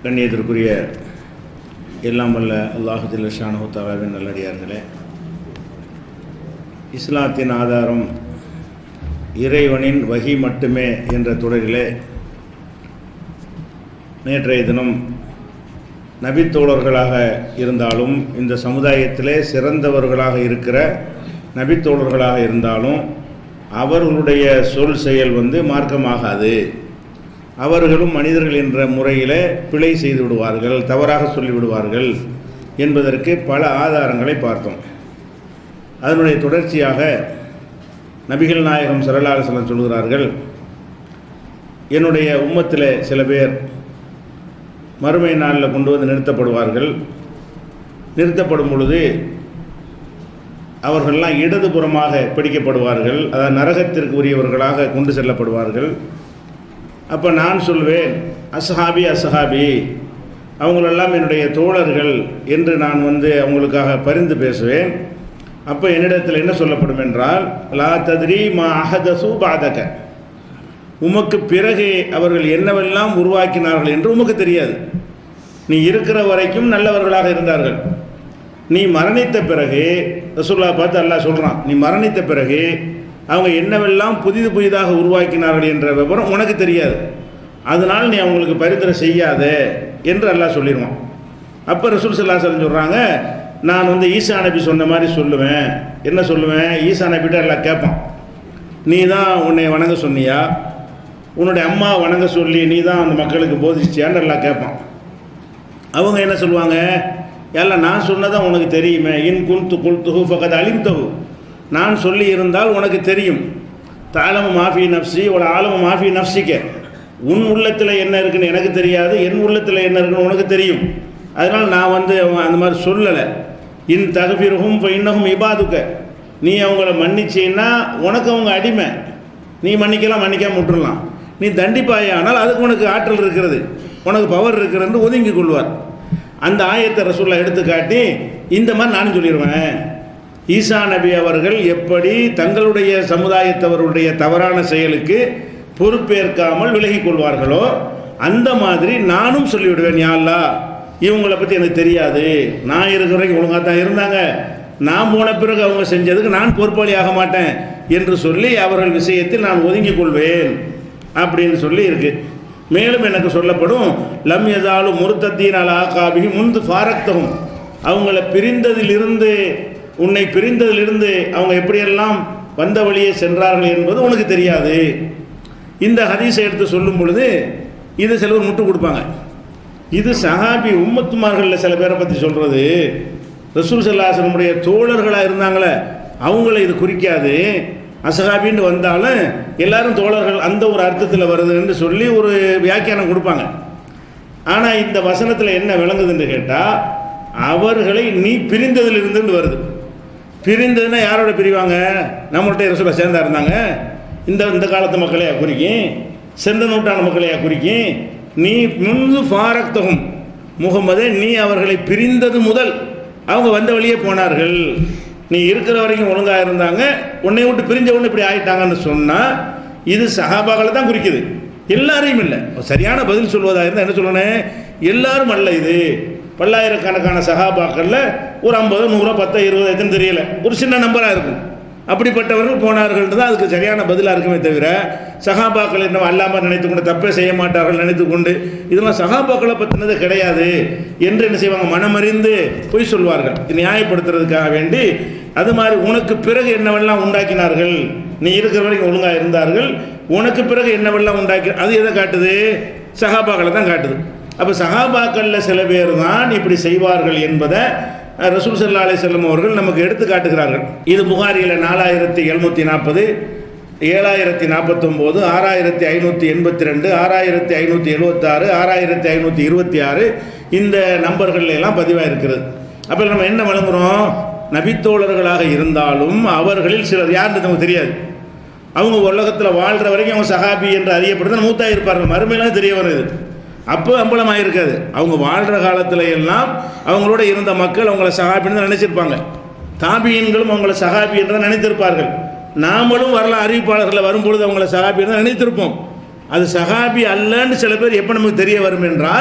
கண்ணியத்திற்குரிய எல்லாம் வல்ல அல்லாஹு ஜில்லஷானு தாலாவின் நல்லடியார்களே இஸ்லாத்தின் ஆதாரம் இறைவனின் வகி மட்டுமே என்ற தொடரிலே நேற்றைய தினம் நபித்தோழர்களாக இருந்தாலும் இந்த சமுதாயத்திலே சிறந்தவர்களாக இருக்கிற நபித்தோழர்களாக இருந்தாலும் அவர்களுடைய சொல் செயல் வந்து மார்க்கமாகாது அவர்களும் மனிதர்கள் என்ற முறையில் பிழை செய்து விடுவார்கள் தவறாக சொல்லிவிடுவார்கள் என்பதற்கு பல ஆதாரங்களை பார்த்தோம் அதனுடைய தொடர்ச்சியாக நபிகள் நாயகம் சரலாலசலம் சொல்கிறார்கள் என்னுடைய உம்மத்தில் சில பேர் மறுமை நாளில் கொண்டு வந்து நிறுத்தப்படுவார்கள் நிறுத்தப்படும் பொழுது அவர்கள்லாம் இடதுபுறமாக பிடிக்கப்படுவார்கள் அதாவது நரகத்திற்கு உரியவர்களாக கொண்டு செல்லப்படுவார்கள் அப்போ நான் சொல்வேன் அஸ்ஹாபி அஸ்ஹாபி அவங்களெல்லாம் என்னுடைய தோழர்கள் என்று நான் வந்து அவங்களுக்காக பரிந்து பேசுவேன் அப்போ என்னிடத்தில் என்ன சொல்லப்படும் என்றால் லா தத்ரி மா அஹதசு பாதக உமக்கு பிறகு அவர்கள் என்னவெல்லாம் உருவாக்கினார்கள் என்று உமக்கு தெரியாது நீ இருக்கிற வரைக்கும் நல்லவர்களாக இருந்தார்கள் நீ மரணித்த பிறகு ரசூல்லா பார்த்து அல்லாஹ் சொல்கிறான் நீ மரணித்த பிறகு அவங்க என்னவெல்லாம் புதிது புதிதாக உருவாக்கினார்கள் என்ற விவரம் உனக்கு தெரியாது அதனால் நீ அவங்களுக்கு பரிந்துரை செய்யாத என்று அல்லாஹ் சொல்லிடுவான் அப்போ ரசூல் சல்லாசலம் சொல்கிறாங்க நான் வந்து ஈசா நபி சொன்ன மாதிரி சொல்லுவேன் என்ன சொல்லுவேன் ஈசா நபிட்ட எல்லாம் கேட்பான் நீ தான் உன்னை வணங்க சொன்னியா உன்னுடைய அம்மா வணங்க சொல்லி நீ தான் அந்த மக்களுக்கு போதிச்சியான்னு எல்லாம் கேட்பான் அவங்க என்ன சொல்லுவாங்க எல்லாம் நான் சொன்னதான் உனக்கு தெரியுமே இன் குல்து குல்துஹு ஃபகத் அலிம்தஹு நான் சொல்லி இருந்தால் உனக்கு தெரியும் தாளம மாஃபி நப்சி ஒரு ஆலம மாஃபி நப்சிக்க உன் உள்ளத்தில் என்ன இருக்குன்னு எனக்கு தெரியாது என் உள்ளத்தில் என்ன இருக்குன்னு உனக்கு தெரியும் அதனால் நான் வந்து அந்த மாதிரி சொல்லலை இன் தகபிரகும் இப்போ இன்னகும் இபாதுக்க நீ அவங்கள மன்னிச்சீன்னா உனக்கு அவங்க அடிமை நீ மன்னிக்கலாம் மன்னிக்காம விட்டுறலாம் நீ தண்டிப்பாயானால் அதுக்கு உனக்கு ஆற்றல் இருக்கிறது உனக்கு பவர் இருக்கிறது ஒதுங்கி கொள்வார் அந்த ஆயத்தை ரசூல்லா எடுத்து காட்டி இந்த மாதிரி நானும் சொல்லிடுவேன் ஈசா நபி அவர்கள் எப்படி தங்களுடைய சமுதாயத்தவருடைய தவறான செயலுக்கு பொறுப்பேற்காமல் விலகி கொள்வார்களோ அந்த மாதிரி நானும் சொல்லிவிடுவேன் யாழ்லா இவங்களை பற்றி எனக்கு தெரியாது நான் இருக்கிற வரைக்கும் ஒழுங்காக தான் இருந்தாங்க நான் போன பிறகு அவங்க செஞ்சதுக்கு நான் பொறுப்பாளி ஆக மாட்டேன் என்று சொல்லி அவர்கள் விஷயத்தில் நான் ஒதுங்கிக் கொள்வேன் அப்படின்னு சொல்லி இருக்கு மேலும் எனக்கு சொல்லப்படும் லம் எதாலும் முருத்தத்தீன் அலா காபி முந்து ஃபாரக்தகும் அவங்கள பிரிந்ததிலிருந்து உன்னை பிரிந்ததிலிருந்து அவங்க எப்படியெல்லாம் வந்த வழியே சென்றார்கள் என்பது உனக்கு தெரியாது இந்த ஹதீஸை எடுத்து சொல்லும் பொழுது இது சிலவர் முட்டு கொடுப்பாங்க இது சஹாபி உம்மத்துமார்களில் சில பேரை பற்றி சொல்கிறது ரசூல் சல்லாசனுடைய தோழர்களாக இருந்தாங்களே அவங்கள இது குறிக்காது அசஹாபின்னு வந்தாலும் எல்லாரும் தோழர்கள் அந்த ஒரு அர்த்தத்தில் வருதுன்னு சொல்லி ஒரு வியாக்கியானம் கொடுப்பாங்க ஆனால் இந்த வசனத்தில் என்ன விளங்குதுன்னு கேட்டால் அவர்களை நீ பிரிந்ததிலிருந்து வருது பிரிந்ததுன்னா யாரோட பிரிவாங்க நம்மள்கிட்ட ரசூலை சேர்ந்தா இருந்தாங்க இந்த இந்த காலத்து மக்களையா குறிக்கும் சென்ற நூற்றாண்டு மக்களையா குறிக்கும் நீ முன்பு ஃபாரக்தகும் முகமதே நீ அவர்களை பிரிந்தது முதல் அவங்க வந்த வழியே போனார்கள் நீ இருக்கிற வரைக்கும் ஒழுங்காக இருந்தாங்க உன்னை விட்டு பிரிஞ்ச உடனே இப்படி ஆயிட்டாங்கன்னு சொன்னால் இது சகாபாக்களை தான் குறிக்குது எல்லாரையும் இல்லை சரியான பதில் சொல்வதாக இருந்தால் என்ன சொல்லணும் எல்லாரும் அல்ல இது பல்லாயிரக்கணக்கான சகாபாக்களில் ஒரு ஐம்பது நூறு பத்து இருபது எத்தனை தெரியல ஒரு சின்ன நம்பராக இருக்கும் அப்படிப்பட்டவர்கள் போனார்கள் தான் அதுக்கு சரியான பதிலாக இருக்குமே தவிர சகாபாக்கள் என்ன அல்லாமல் நினைத்து கொண்டு தப்பே செய்ய மாட்டார்கள் நினைத்து கொண்டு இதெல்லாம் சகாபாக்களை பற்றினது கிடையாது என்று என்ன செய்வாங்க மனமறிந்து பொய் சொல்வார்கள் நியாயப்படுத்துறதுக்காக வேண்டி அது மாதிரி உனக்கு பிறகு என்னவெல்லாம் உண்டாக்கினார்கள் நீ இருக்கிற வரைக்கும் ஒழுங்காக இருந்தார்கள் உனக்கு பிறகு என்னவெல்லாம் உண்டாக்கி அது எதை காட்டுது சகாபாக்களை தான் காட்டுது அப்போ சகாபாக்களில் சில பேர் தான் இப்படி செய்வார்கள் என்பதை ரசூல் சல்லா அலி செல்லம் அவர்கள் நமக்கு எடுத்து காட்டுகிறார்கள் இது புகாரியில் நாலாயிரத்தி எழுநூற்றி நாற்பது ஏழாயிரத்தி நாற்பத்தொம்போது ஆறாயிரத்தி ஐநூற்றி எண்பத்தி ரெண்டு ஆறாயிரத்தி ஐநூற்றி எழுபத்தாறு ஆறாயிரத்தி ஐநூற்றி இருபத்தி ஆறு இந்த நம்பர்கள் எல்லாம் பதிவாக இருக்கிறது அப்போ நம்ம என்ன வழங்குகிறோம் நபித்தோழர்களாக இருந்தாலும் அவர்களில் சிலர் யாருன்னு நமக்கு தெரியாது அவங்க உலகத்தில் வாழ்கிற வரைக்கும் அவங்க சஹாபி என்று அறியப்படுறது மூத்தாக இருப்பார்கள் மறுமையெல்லாம் தெரிய வருது அப்போ அம்பலமாக இருக்காது அவங்க வாழ்கிற காலத்தில் எல்லாம் அவங்களோட இருந்த மக்கள் அவங்கள சகாபின்னு தான் நினச்சிருப்பாங்க தாபியன்களும் அவங்கள சகாபி என்று தான் நினைத்திருப்பார்கள் நாமளும் வரலாம் அறிவிப்பாளர்களில் வரும்பொழுது அவங்கள சகாபி என்று தான் நினைத்திருப்போம் அது சகாபி அல்லன்னு சில பேர் எப்போ நமக்கு தெரிய வரும் என்றால்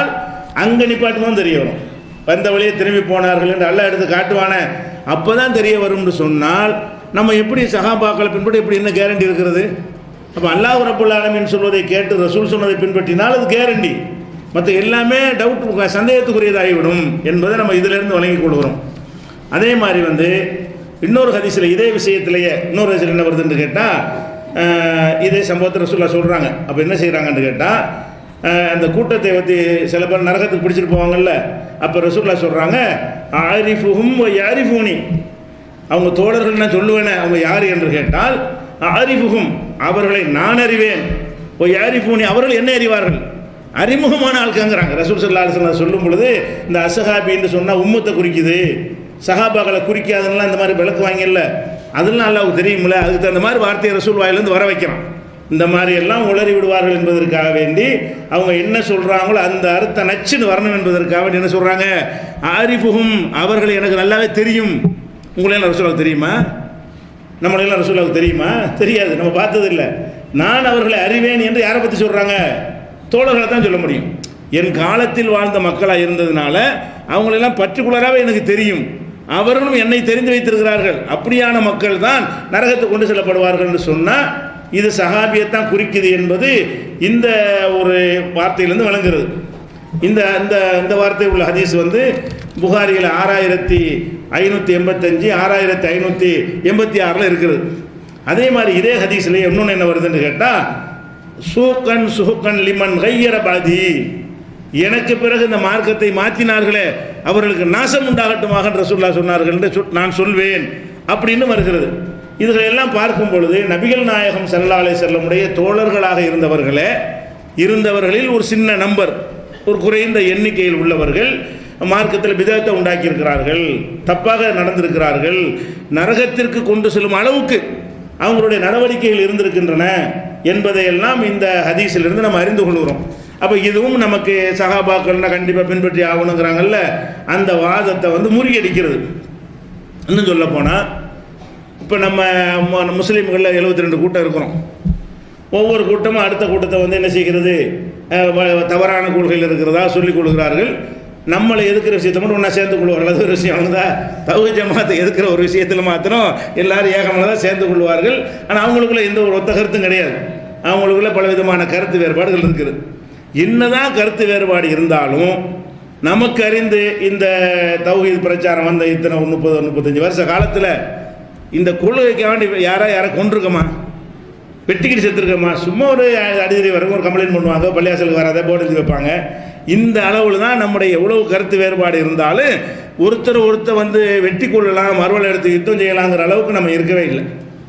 அங்கே நிப்பாட்டுமா தெரிய வரும் வந்த வழியே திரும்பி போனார்கள் என்று அல்லாஹ் எடுத்து காட்டுவானே அப்போ தான் தெரிய வரும்னு சொன்னால் நம்ம எப்படி சகாபாக்களை பின்பற்றி எப்படி என்ன கேரண்டி இருக்கிறது அப்போ அல்லாஹ் ரபுல் ஆலமின் சொல்வதை கேட்டு ரசூல் சொன்னதை பின்பற்றினால் அது கேரண்டி மற்ற எல்லாமே டவுட் சந்தேகத்துக்குரியதாகிவிடும் என்பதை நம்ம இதிலிருந்து வழங்கிக் கொள்கிறோம் அதே மாதிரி வந்து இன்னொரு ஹதீஸில் இதே விஷயத்திலேயே இன்னொரு ஹதீஸில் என்ன வருதுன்னு கேட்டால் இதே சம்பவத்தை ரசூல்லா சொல்கிறாங்க அப்போ என்ன செய்கிறாங்கன்னு கேட்டால் அந்த கூட்டத்தை பற்றி சில பேர் நரகத்துக்கு பிடிச்சிட்டு போவாங்கல்ல அப்போ ரசூல்லா சொல்கிறாங்க ஆரிஃபுஹும் யாரிஃபூனி அவங்க தோழர்கள் நான் சொல்லுவேனே அவங்க யார் என்று கேட்டால் ஆரிஃபுகும் அவர்களை நான் அறிவேன் ஓ யாரிஃபூனி அவர்கள் என்ன அறிவார்கள் அறிமுகமான ஆட்காங்கிறாங்க ரசூல் சல்லா அலுவலம் சொல்லும் பொழுது இந்த அசஹாபின்னு சொன்னால் உம்மத்தை குறிக்குது சஹாபாக்களை குறிக்காதுன்னா இந்த மாதிரி விளக்கு வாங்கல அதெல்லாம் அல்லாவுக்கு தெரியுமில்ல அதுக்கு தகுந்த மாதிரி வார்த்தையை ரசூல் வாயிலேருந்து வர வைக்கிறான் இந்த மாதிரி எல்லாம் உளறி விடுவார்கள் என்பதற்காக வேண்டி அவங்க என்ன சொல்கிறாங்களோ அந்த அர்த்த நச்சுன்னு வரணும் என்பதற்காக வேண்டி என்ன சொல்கிறாங்க ஆரிஃபுகும் அவர்கள் எனக்கு நல்லாவே தெரியும் உங்களெல்லாம் ரசூலாவுக்கு தெரியுமா நம்மளெல்லாம் ரசூலாவுக்கு தெரியுமா தெரியாது நம்ம பார்த்தது இல்லை நான் அவர்களை அறிவேன் என்று யாரை பற்றி சொல்கிறாங்க தோழர்களை தான் சொல்ல முடியும் என் காலத்தில் வாழ்ந்த மக்களாக இருந்ததுனால அவங்களெல்லாம் பர்டிகுலராகவே எனக்கு தெரியும் அவர்களும் என்னை தெரிந்து வைத்திருக்கிறார்கள் அப்படியான மக்கள் தான் நரகத்துக்கு கொண்டு செல்லப்படுவார்கள் என்று சொன்னால் இது சஹாபியத்தான் குறிக்குது என்பது இந்த ஒரு வார்த்தையிலிருந்து வழங்குகிறது இந்த இந்த இந்த வார்த்தை உள்ள ஹதீஸ் வந்து புகாரியில் ஆறாயிரத்தி ஐநூற்றி எண்பத்தஞ்சு ஆறாயிரத்தி ஐநூற்றி எண்பத்தி ஆறில் இருக்கிறது அதே மாதிரி இதே ஹதீஸ்லேயே இன்னொன்று என்ன வருதுன்னு கேட்டால் சூக்கன் சுஹுக்கன் லிமன் கையர பாதி எனக்கு பிறகு இந்த மார்க்கத்தை மாற்றினார்களே அவர்களுக்கு நாசம் உண்டாகட்டுமாக ரசூல்லா சொன்னார்கள் என்று சொல்- நான் சொல்வேன் அப்படின்னு வருகிறது இதுகளை எல்லாம் பார்க்கும் பொழுது நபிகள் நாயகம் சல்லா அலை செல்லமுடைய தோழர்களாக இருந்தவர்களே இருந்தவர்களில் ஒரு சின்ன நம்பர் ஒரு குறைந்த எண்ணிக்கையில் உள்ளவர்கள் மார்க்கத்தில் விதத்தை உண்டாக்கியிருக்கிறார்கள் தப்பாக நடந்திருக்கிறார்கள் நரகத்திற்கு கொண்டு செல்லும் அளவுக்கு அவங்களுடைய நடவடிக்கைகள் இருந்திருக்கின்றன என்பதையெல்லாம் இந்த ஹதீஸிலிருந்து நம்ம அறிந்து கொள்கிறோம் அப்போ இதுவும் நமக்கு சகாபாக்கள்னா கண்டிப்பாக பின்பற்றி ஆகணுங்கிறாங்கல்ல அந்த வாதத்தை வந்து முறியடிக்கிறது இன்னும் சொல்ல போனால் இப்போ நம்ம மு- முஸ்லீம்களில் எழுபத்தி ரெண்டு கூட்டம் இருக்கிறோம் ஒவ்வொரு கூட்டமும் அடுத்த கூட்டத்தை வந்து என்ன செய்கிறது அஹ், வ- தவறான கொள்கையில் இருக்கிறதா சொல்லிக் கொடுக்கிறார்கள் நம்மளை எதுக்கிற விஷயத்தை மட்டும் ஒன்றா சேர்ந்து கொள்வார்கள் அது ஒரு விஷயம் அவங்க தகுதி ஜமாத்தை எதுக்கிற ஒரு விஷயத்தில் மாத்திரம் எல்லாரும் ஏகமாக தான் சேர்ந்து கொள்வார்கள் ஆனால் அவங்களுக்குள்ள எந்த ஒரு ஒத்த கருத்தும் கிடையாது அவங்களுக்குள்ள பல விதமான கருத்து வேறுபாடுகள் இருக்குது என்னதான் கருத்து வேறுபாடு இருந்தாலும் நமக்கு அறிந்து இந்த தௌஹீத் பிரச்சாரம் வந்த இத்தனை ஒரு முப்பது முப்பத்தஞ்சு வருஷ காலத்தில் இந்த கொள்கைக்கு வேண்டி யாரா யாரை கொண்டிருக்கமா வெட்டிக்கிட்டு செத்துருக்கமா சும்மா ஒரு அடிதடி வரும் ஒரு கம்ப்ளைண்ட் பண்ணுவாங்க பள்ளியாசலுக்கு வராத போர்டு எழுதி வைப்பாங்க இந்த அளவில் தான் நம்முடைய எவ்வளவு கருத்து வேறுபாடு இருந்தாலும் ஒருத்தர் ஒருத்தர் வந்து வெட்டி கொள்ளலாம் மறுவலை எடுத்து யுத்தம் செய்யலாங்கிற அளவுக்கு நம்ம இருக்கவே இல்லை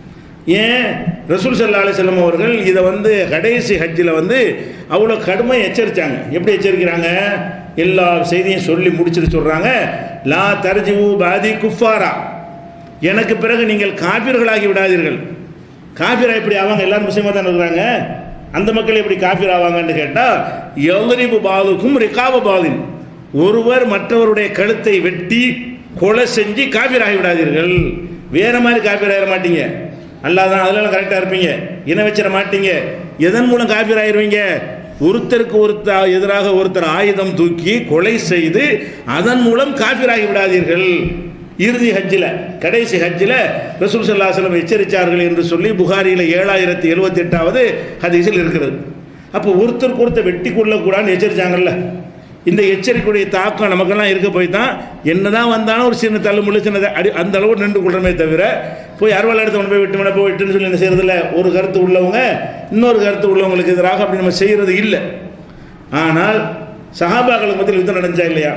ஏன் ரசூல் சல்லா அலிசல்லம் அவர்கள் இதை வந்து கடைசி ஹஜ்ஜில் வந்து அவ்வளோ கடுமையாக எச்சரித்தாங்க எப்படி எச்சரிக்கிறாங்க எல்லா செய்தியும் சொல்லி முடிச்சுட்டு சொல்கிறாங்க லா தர்ஜிவு பாதி குஃபாரா எனக்கு பிறகு நீங்கள் காபிர்களாகி விடாதீர்கள் காபிரா எப்படி ஆவாங்க எல்லாரும் முஸ்லீமாக தான் இருக்கிறாங்க அந்த மக்கள் எப்படி காபிர் ஆவாங்கன்னு கேட்டால் எவரிபு பாலுக்கும் ரிகாப பாலின் ஒருவர் மற்றவருடைய கழுத்தை வெட்டி கொலை செஞ்சு காபிர் ஆகி விடாதீர்கள் வேற மாதிரி காபிர் ஆகிட மாட்டீங்க அல்லாதான் அதெல்லாம் கரெக்டாக இருப்பீங்க இன வச்சிட மாட்டீங்க எதன் மூலம் காபிர் ஆயிருவீங்க ஒருத்தருக்கு ஒருத்தர் எதிராக ஒருத்தர் ஆயுதம் தூக்கி கொலை செய்து அதன் மூலம் காபிராகி விடாதீர்கள் இறுதி ஹஜ்ஜில் கடைசி ஹஜ்ஜில் ரசூல் சல்லாஹலம் எச்சரித்தார்கள் என்று சொல்லி புகாரியில் ஏழாயிரத்தி எழுபத்தி எட்டாவது ஹதீஸில் இருக்கிறது அப்போ ஒருத்தருக்கு ஒருத்தர் வெட்டி கொள்ளக்கூடாதுன்னு எச்சரித்தாங்கல்ல இந்த எச்சரிக்கையுடைய தாக்கம் நமக்கெல்லாம் இருக்க போய் தான் என்னதான் வந்தாலும் ஒரு சின்ன தள்ளு முள்ளு சின்னதை அடி அந்த அளவு நின்று கொள்றமே தவிர போய் அறுவலை எடுத்து கொண்டு போய் விட்டு மேலே போய் விட்டுன்னு சொல்லி என்ன செய்யறதில்ல ஒரு கருத்து உள்ளவங்க இன்னொரு கருத்து உள்ளவங்களுக்கு எதிராக அப்படி நம்ம செய்கிறது இல்லை ஆனால் சஹாபாக்களுக்கு மத்தியில் யுத்தம் நடந்துச்சா இல்லையா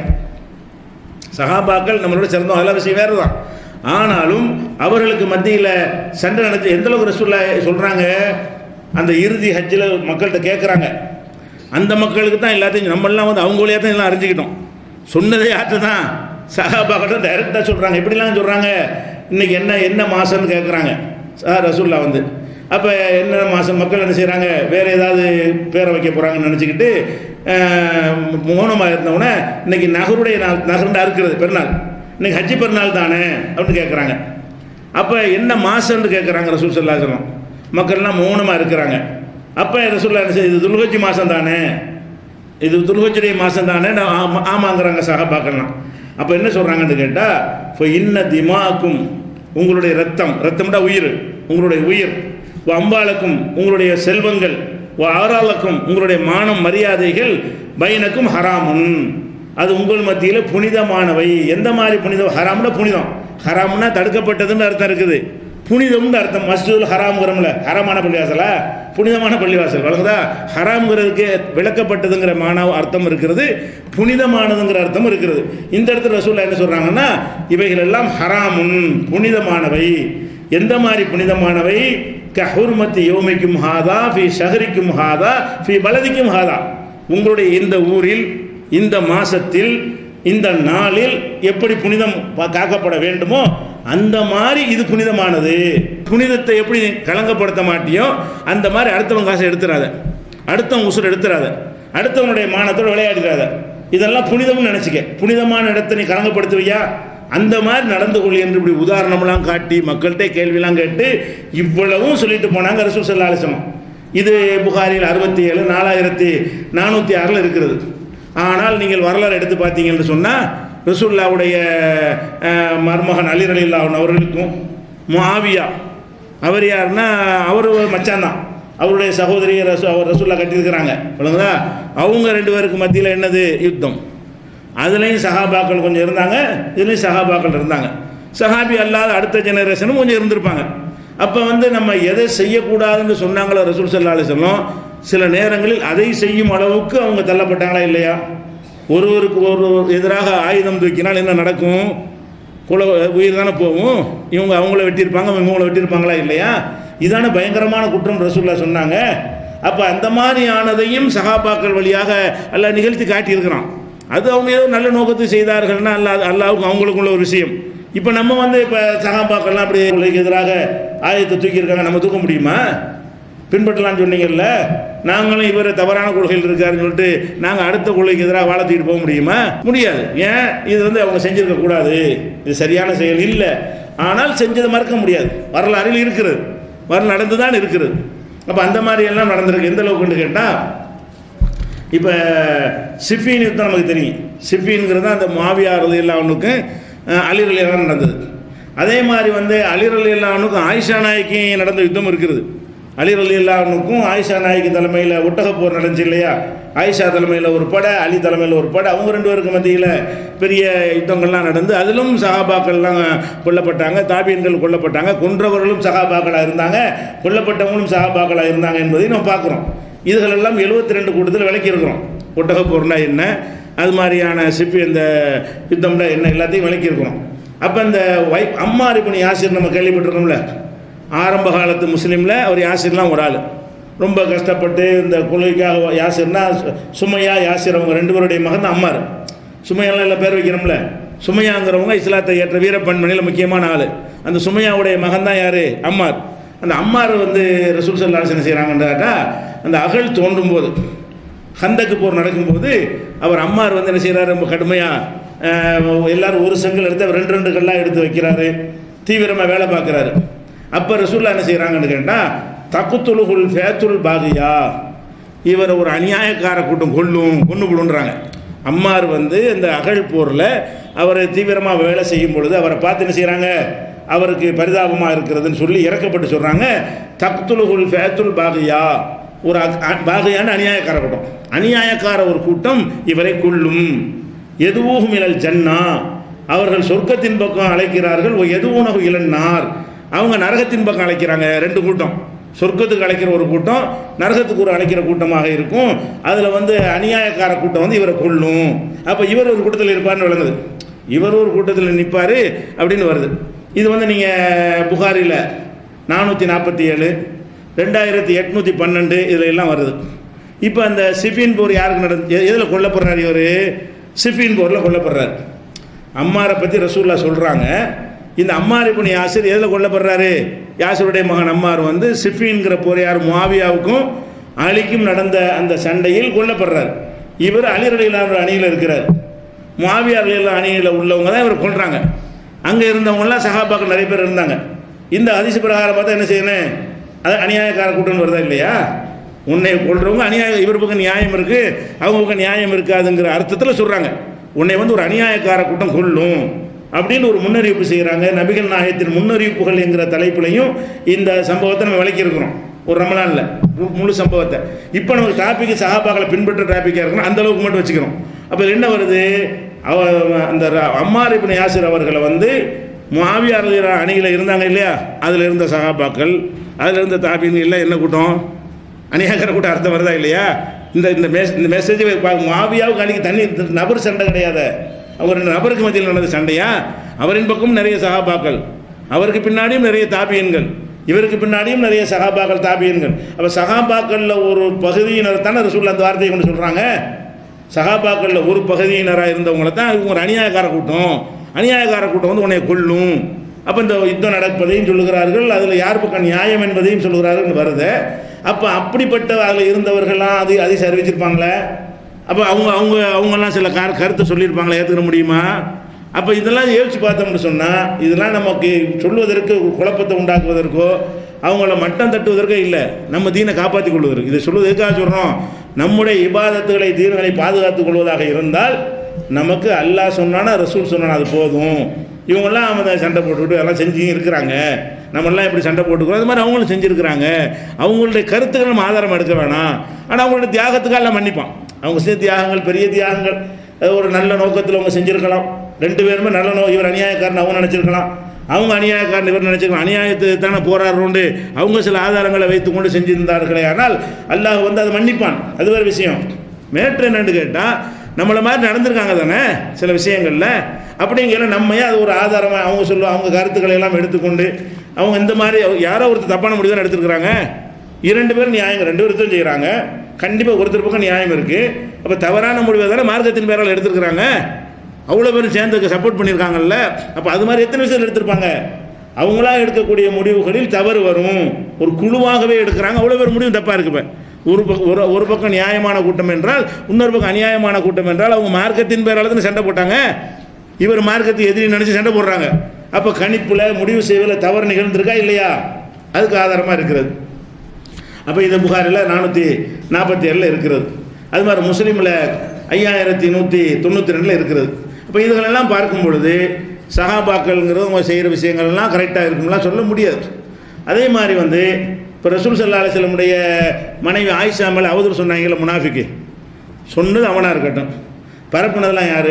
சஹாபாக்கள் நம்மளோட சிறந்தோம் அதெல்லாம் விஷயம் வேறு தான் ஆனாலும் அவர்களுக்கு மத்தியில் சண்டை நடந்து எந்த அளவுக்கு ரசூல்லா சொல்கிறாங்க அந்த இறுதி ஹஜ்ஜில் மக்கள்கிட்ட கேட்குறாங்க அந்த மக்களுக்கு தான் எல்லாத்தையும் நம்மளாம் வந்து அவங்க வழியாக தான் எல்லாம் அறிஞ்சிக்கிட்டோம் சொன்னதே யார்கிட்ட தான் சஹாபாக்கிட்ட டைரெக்டாக சொல்கிறாங்க எப்படிலாம் சொல்கிறாங்க இன்னைக்கு என்ன என்ன மாதம்னு கேட்குறாங்க சார் ரசூல்லா வந்து அப்போ என்ன மாதம் மக்கள் என்ன செய்கிறாங்க வேறு ஏதாவது பேரை வைக்க போகிறாங்கன்னு நினச்சிக்கிட்டு மௌனமாக இருந்தவுடனே இன்னைக்கு நகருடைய நாள் நகருண்டா இருக்கிறது பெருநாள் இன்னைக்கு ஹஜ்ஜி பெருநாள் தானே அப்படின்னு கேட்குறாங்க அப்போ என்ன மாதம்னு கேட்குறாங்க ரசூல் சல்லா சொல்லம் மக்கள்லாம் மௌனமாக இருக்கிறாங்க அப்போ ரசூல்லா என்ன செய்யுது துல்கஜி மாதம் தானே இது துல்ஹஜுடைய மாதம் தானே நான் ஆமா ஆமாங்கிறாங்க சஹாபாக்கள்லாம் அப்போ என்ன சொல்கிறாங்கன்னு கேட்டால் இப்போ இன்ன திமாக்கும் உங்களுடைய ரத்தம் ரத்தம்டா உயிர் உங்களுடைய உயிர் வ அம்பாளுக்கும் உங்களுடைய செல்வங்கள் வ ஆறாளுக்கும் உங்களுடைய மானம் மரியாதைகள் பைனக்கும் ஹராமுன் அது உங்கள் மத்தியில் புனிதமானவை எந்த மாதிரி புனிதம் ஹராம்னா புனிதம் ஹராம்னா தடுக்கப்பட்டதுன்னு அர்த்தம் இருக்குது புனிதம்னு அர்த்தம் மஸ்ஜிதுல் ஹராம்ங்கிறோம்ல ஹராமான பள்ளிவாசலா புனிதமான பள்ளிவாசல் வழங்குதா ஹராம்ங்கிறதுக்கு விளக்கப்பட்டதுங்கிற மானாவ அர்த்தம் இருக்கிறது புனிதமானதுங்கிற அர்த்தம் இருக்கிறது இந்த இடத்துல ரசூல்லா என்ன சொல்றாங்கன்னா இவைகள் எல்லாம் ஹராமுன் புனிதமானவை எந்த மாதிரி புனிதமானவை கஹுர்மத்தி யோமிக்கும் ஹாதா ஃபி ஷஹரிக்கும் ஹாதா ஃபி பலதிக்கும் ஹாதா உங்களுடைய இந்த ஊரில் இந்த மாசத்தில் இந்த நாளில் எப்படி புனிதம் பா- காக்கப்பட வேண்டுமோ அந்த மாதிரி இது புனிதமானது புனிதத்தை எப்படி களங்கப்படுத்த மாட்டியோ அந்த மாதிரி அடுத்தவங்க காசை எடுத்துறாத அடுத்தவங்க உசுர் எடுத்துறாத அடுத்தவனுடைய மானத்தோட விளையாடுறாத இதெல்லாம் புனிதம்னு நினச்சிக்க புனிதமான இடத்தை நீ களங்கப்படுத்துவியா அந்த மாதிரி நடந்து கொள் என்று இப்படி உதாரணம்லாம் காட்டி மக்கள்கிட்ட கேள்விலாம் கேட்டு இவ்வளவும் சொல்லிட்டு போனாங்க ரசூல் சல்லா அலிஸ்லாம் இது புகாரில் அறுபத்தி ஏழு நாலாயிரத்தி நானூற்றி ஆறில் இருக்கிறது ஆனால் நீங்கள் வரலாறு எடுத்து பார்த்தீங்கன்னு சொன்னால் ரசூல்லாவுடைய அஹ், மருமகன் அலி அலில்லாஹன் அவர்களுக்கும் முஆவியா அவர் யாருன்னா அவர் ஒரு மச்சான் தான் அவருடைய சகோதரியை ரசூ அவர் ரசூல்லா கட்டியிருக்கிறாங்க விளங்குதா அவங்க ரெண்டு பேருக்கு மத்தியில் என்னது யுத்தம் அதுலேயும் சஹாபாக்கள் கொஞ்சம் இருந்தாங்க இதுலேயும் சஹாபாக்கள் இருந்தாங்க சஹாபி அல்லாத அடுத்த ஜெனரேஷனும் கொஞ்சம் இருந்திருப்பாங்க அப்போ வந்து நம்ம எதை செய்யக்கூடாதுன்னு சொன்னாங்களோ ரசூல் சல்லா அலிஸ்லாம் சில நேரங்களில் அதை செய்யும் அளவுக்கு அவங்க தள்ளப்பட்டாங்களா இல்லையா ஒருவருக்கு ஒரு எதிராக ஆயுதம் தூக்கினால் என்ன நடக்கும் குல உயிர் தானே போகும் இவங்க அவங்கள வெட்டியிருப்பாங்க இவங்க இவங்கள வெட்டியிருப்பாங்களா இல்லையா இதான பயங்கரமான குற்றம் ரசூல்லா சொன்னாங்க அப்போ அந்த மாதிரியானதையும் சகாபாக்கள் வழியாக அல்லாஹ் நிகழ்த்தி காட்டியிருக்கிறான் அது அவங்க ஏதோ நல்ல நோக்கத்துக்கு செய்தார்கள்னா அல்லாஹ் அல்லாவுக்கு அவங்களுக்குள்ள ஒரு விஷயம் இப்போ நம்ம வந்து இப்போ சகாபாக்கள்லாம் அப்படி உங்களுக்கு எதிராக ஆயுதத்தை தூக்கியிருக்காங்க நம்ம தூக்க முடியுமா பின்பற்றலாம்னு சொன்னீங்கல்ல நாங்களும் இவர் தவறான கொள்கையில் இருக்காருன்னு சொல்லிட்டு நாங்கள் அடுத்த கொள்கைக்கு எதிராக வாழ தூக்கிட்டு போக முடியுமா முடியாது ஏன் இது வந்து அவங்க செஞ்சிருக்க கூடாது இது சரியான செயல் இல்லை ஆனால் செஞ்சதை மறக்க முடியாது வரலாறில் இருக்கிறது வரலாறு நடந்து தான் இருக்கிறது அப்போ அந்த மாதிரி எல்லாம் நடந்திருக்கு எந்த அளவுக்குன்னு கேட்டால் இப்போ சிஃபின் யுத்தம் நமக்கு தெரியும் சிஃபின்ங்கிறது அந்த மாவியார் இல்லாமனுக்கு அலிரலி எல்லாம் நடந்தது அதே மாதிரி வந்து அலிரலி இல்லாமனுக்கும் ஆயிஷா நாய்க்கு நடந்த யுத்தம் இருக்குது அலிரலி இல்லாமனுக்கும் ஆயிஷா நாய்க்கு தலைமையில் ஒட்டகப்போர் நடந்துச்சு இல்லையா ஆயிஷா தலைமையில் ஒரு படை அலி தலைமையில் ஒரு படை அவங்க ரெண்டு பேருக்கு மத்தியில் பெரிய யுத்தங்கள்லாம் நடந்து அதிலும் சகாபாக்கள்லாம் கொல்லப்பட்டாங்க தாபியன்கள் கொல்லப்பட்டாங்க கொன்றவர்களும் சகாபாக்களாக இருந்தாங்க கொல்லப்பட்டவங்களும் சகாபாக்களாக இருந்தாங்க என்பதை நம்ம பார்க்குறோம் இதுகளெல்லாம் எழுபத்தி ரெண்டு கூட்டத்தில் விளக்கியிருக்கிறோம் ஒட்டகப்போர்னா என்ன அது மாதிரியான சிப்பி இந்த யுத்தம்னா என்ன எல்லாத்தையும் விளக்கியிருக்கிறோம் அப்போ இந்த வை அம்மார் இப்போ யாசிர் நம்ம கேள்விப்பட்டிருக்கோம்ல ஆரம்ப காலத்து முஸ்லீமில் அவர் யாசிர்லாம் ஒரு ஆள் ரொம்ப கஷ்டப்பட்டு இந்த கொள்கைக்காக யாசிர்னா சு- சுமையா யாசிர் அவங்க ரெண்டு பேருடைய மகன் தான் அம்மார் சுமையெல்லாம் இல்லை பேர் வைக்கிறோம்ல சுமையாங்கிறவங்க இஸ்லாத்தை ஏற்ற வீரப்பன்மணியில் முக்கியமான ஆள் அந்த சுமையாவுடைய மகன் தான் யார் அம்மார் அந்த அம்மார் வந்து ரசூல் சல்லாஸ் என்ன செய்கிறாங்கன்றாக்கா அந்த அகழ் தோண்டும் போது ஹந்தக்கு போர் நடக்கும்போது அவர் அம்மார் வந்து என்ன செய்கிறாரு ரொம்ப கடுமையாக எல்லாரும் ஒரு செங்கல் எடுத்து அவர் ரெண்டு ரெண்டு கல்லாக எடுத்து வைக்கிறாரு தீவிரமாக வேலை பார்க்குறாரு அப்போ ரசூல்லா என்ன செய்கிறாங்கன்னு கேட்டால் தக்குத்துலுகுல் ஃபேத்துல் பாகியா இவர் ஒரு அநியாயக்கார கூட்டம் கொல்லும் கொண்டு விடுன்றாங்க அம்மார் வந்து இந்த அகழ் போரில் அவர் தீவிரமாக வேலை செய்யும் பொழுது அவரை பார்த்து என்ன செய்கிறாங்க அவருக்கு பரிதாபமாக இருக்கிறதுன்னு சொல்லி இறக்கப்பட்டு சொல்கிறாங்க தக்துலுகுல் ஃபேத்துல் பாகியா ஒரு அ- அ- பாகியான அநியாயக்கார கூட்டம் அநியாயக்கார ஒரு கூட்டம் இவரை கொல்லும் எதுவும் இழல் ஜன்னா அவர்கள் சொர்க்கத்தின் பக்கம் அழைக்கிறார்கள் எதுவுனகு இளன்னார் அவங்க நரகத்தின் பக்கம் அழைக்கிறாங்க ரெண்டு கூட்டம் சொர்க்கத்துக்கு அழைக்கிற ஒரு கூட்டம் நரகத்துக்கு ஒரு அழைக்கிற கூட்டமாக இருக்கும் அதில் வந்து அநியாயக்கார கூட்டம் வந்து இவரை கொல்லும் அப்போ இவர் ஒரு கூட்டத்தில் இருப்பார்னு விளங்குது இவர் ஒரு கூட்டத்தில் நிற்பார் அப்படின்னு வருது இது வந்து நீங்கள் புகாரில் நானூற்றி நாற்பத்தி ஏழு ரெண்டாயிரத்தி எட்நூற்றி பன்னெண்டு இதில் எல்லாம் வருது இப்போ அந்த சிஃபின் போர் யாருக்கு நடந்து எதில் கொல்லப்படுறார் இவர் சிஃபின் போரில் கொல்லப்படுறார் அம்மாரை பற்றி ரசூல்லா சொல்கிறாங்க இந்த அம்மார் இப்போ யாசிர் எதில் கொல்லப்படுறாரு யாசருடைய மகன் அம்மார் வந்து சிஃபின்கிற போர் யார் முவாவியாவுக்கும் அலிக்கும் நடந்த அந்த சண்டையில் கொல்லப்படுறார் இவர் அலிரடியிலான அணியில் இருக்கிறார் முவாவியார் அணியில் உள்ளவங்க தான் இவர் கொல்றாங்க அங்கே இருந்தவங்கலாம் சகாபாக்கள் நிறைய பேர் இருந்தாங்க இந்த அதிசய பிரகாரம் பார்த்தா என்ன செய்யணும் அது அநியாயக்கார கூட்டம் வருதா இல்லையா உன்னை கொள்றவங்க அநியாயம் இவர் பக்கம் நியாயம் இருக்கு அவங்க பக்கம் நியாயம் இருக்காதுங்கிற அர்த்தத்தில் சொல்றாங்க உன்னை வந்து ஒரு அநியாயக்கார கூட்டம் கொல்லும் அப்படின்னு ஒரு முன்னறிவிப்பு செய்கிறாங்க நபிகள் நாயகத்தின் முன்னறிவிப்புகள் என்கிற தலைப்புலையும் இந்த சம்பவத்தை நம்ம விளக்கியிருக்கிறோம் ஒரு ரமலான்ல மு- முழு சம்பவத்தை இப்போ நமக்கு டாபிக் சஹாபாக்களை பின்பற்ற டாப்பிக்காக இருக்கணும் அந்த அளவுக்கு மட்டும் வச்சுக்கிறோம் அப்போ என்ன வருது அவ அந்த ர- அம்மார் இப்னு யாசிர் அவர்களை வந்து முஆவியா ரலியல்லாஹு அணியில் இருந்தாங்க இல்லையா அதில் இருந்த சஹாபாக்கள் அதில் இருந்த தாபின் எல்லாம் என்ன கூட்டம் அநியாகர கூட்டம் அர்த்தம் வருதா இல்லையா இந்த இந்த மெஸ் இந்த மெசேஜ் மாவியாவுக்கு அன்னைக்கு தண்ணி இந்த நபர் சண்டை கிடையாது அவங்க ரெண்டு நபருக்கு மத்தியில் நடந்த சண்டையா அவரின் பக்கம் நிறைய சகாபாக்கள் அவருக்கு பின்னாடியும் நிறைய தாபியன்கள் இவருக்கு பின்னாடியும் நிறைய சகாபாக்கள் தாபியன்கள் அப்போ சகாபாக்களில் ஒரு பகுதியினர் தானே ரசூல் அந்த வார்த்தையை கொண்டு சொல்கிறாங்க சகாபாக்களில் ஒரு பகுதியினராக இருந்தவங்கள தான் இவங்க ஒரு அநியாயக்கார கூட்டம் அநியாயக்கார கூட்டம் வந்து உன்னை கொல்லும் அப்போ இந்த யுத்தம் நடப்பதையும் சொல்லுகிறார்கள் அதில் யார் பக்கம் நியாயம் என்பதையும் சொல்லுகிறார்கள் வருது அப்போ அப்படிப்பட்ட அதில் இருந்தவர்கள்லாம் அது அதை அறிவிச்சிருப்பாங்களே அப்போ அவங்க அவங்க அவங்கெல்லாம் சில கார் கருத்தை சொல்லியிருப்பாங்களே ஏற்றுக்க முடியுமா அப்போ இதெல்லாம் யோசிச்சு பார்த்தோம்னு சொன்னால் இதெல்லாம் நமக்கு சொல்வதற்கு ஒரு குழப்பத்தை உண்டாக்குவதற்கோ அவங்கள மட்டம் தட்டுவதற்கோ இல்லை நம்ம தீனை காப்பாற்றிக் கொள்வதற்கு இதை சொல்வது எதுக்காக சொல்கிறோம் நம்முடைய இபாதத்துகளை தீர்களை பாதுகாத்துக் கொள்வதாக இருந்தால் நமக்கு அல்லாஹ் சொன்னானா ரசூல் சொன்னானா அது போதும் இவங்கெல்லாம் அவங்க சண்டை போட்டுக்கிட்டு எல்லாம் செஞ்சு இருக்கிறாங்க நம்மெல்லாம் இப்படி சண்டை போட்டுக்கிறோம் அது மாதிரி அவங்களும் செஞ்சுருக்கிறாங்க அவங்களுடைய கருத்துக்கள் நம்ம ஆதாரம் எடுக்க வேணாம் ஆனால் அவங்களுடைய தியாகத்துக்காக எல்லாம் மன்னிப்பான் அவங்க செஞ்ச தியாகங்கள் பெரிய தியாகங்கள் அது ஒரு நல்ல நோக்கத்தில் அவங்க செஞ்சுருக்கலாம் ரெண்டு பேருமே நல்ல நோ இவர் அநியாயக்காரன் அவங்க நினச்சிருக்கலாம் அவங்க அநியாயக்காரன் இவர் நினச்சிருக்கலாம் அநியாயத்தை தானே போராடுறோண்டு அவங்க சில ஆதாரங்களை வைத்துக்கொண்டு செஞ்சிருந்தார்களே ஆனால் அல்லாஹ் வந்து அதை மன்னிப்பான் அது வேறு விஷயம் மேட்ரு என்னன்னு கேட்டால் நம்மளை மாதிரி நடந்திருக்காங்க தானே சில விஷயங்களில் அப்படிங்கிற நம்மையே அது ஒரு ஆதாரமாக அவங்க சொல்லுவோம் அவங்க கருத்துக்களை எல்லாம் எடுத்துக்கொண்டு அவங்க இந்த மாதிரி யாரோ ஒருத்தர் தப்பான முடிவு தான் எடுத்துருக்குறாங்க இரண்டு பேரும் நியாயம் ரெண்டு பேரும் செய்கிறாங்க கண்டிப்பாக ஒருத்தர் பக்கம் நியாயம் இருக்குது அப்போ தவறான முடிவை தானே மார்க்கத்தின் பேரால் எடுத்துருக்குறாங்க அவ்வளோ பேரும் சேர்ந்து சப்போர்ட் பண்ணியிருக்காங்கல்ல அப்போ அது மாதிரி எத்தனை விஷயம் எடுத்திருப்பாங்க அவங்களா எடுக்கக்கூடிய முடிவுகளில் தவறு வரும் ஒரு குழுவாகவே எடுக்கிறாங்க அவ்வளோ பேர் முடிவு தப்பாக இருக்கு இப்போ ஒரு பக்கம் ஒரு ஒரு பக்கம் நியாயமான கூட்டம் என்றால் இன்னொரு பக்கம் அநியாயமான கூட்டம் என்றால் அவங்க மார்க்கத்தின் பேரால் தானே சண்டை போட்டாங்க இவர் மார்க்கத்தை எதிரி நினச்சி சண்டை போடுறாங்க அப்போ கணிப்பில் முடிவு செய்வதில் தவறு நிகழ்ந்திருக்கா இல்லையா அதுக்கு ஆதாரமாக இருக்கிறது அப்போ இது புகாரில் நானூற்றி நாற்பத்தி ஏழில் இருக்கிறது அது மாதிரி முஸ்லீமில் ஐயாயிரத்தி நூற்றி தொண்ணூற்றி ரெண்டில் இருக்கிறது அப்போ இதுகளெல்லாம் பார்க்கும் பொழுது சஹாபாக்கள்ங்கிறது அவங்க செய்கிற விஷயங்கள் எல்லாம் கரெக்டாக இருக்கும்லாம் சொல்ல முடியாது அதே மாதிரி வந்து இப்போ ரசூல் சல்லா அலிஸ்லமுடைய மனைவி ஆயிஷா மேலே அவதூறு சொன்னாங்கல்ல முனாஃபிக்கு சொன்னது அவனாக இருக்கட்டும் பரப்புனதெல்லாம் யார்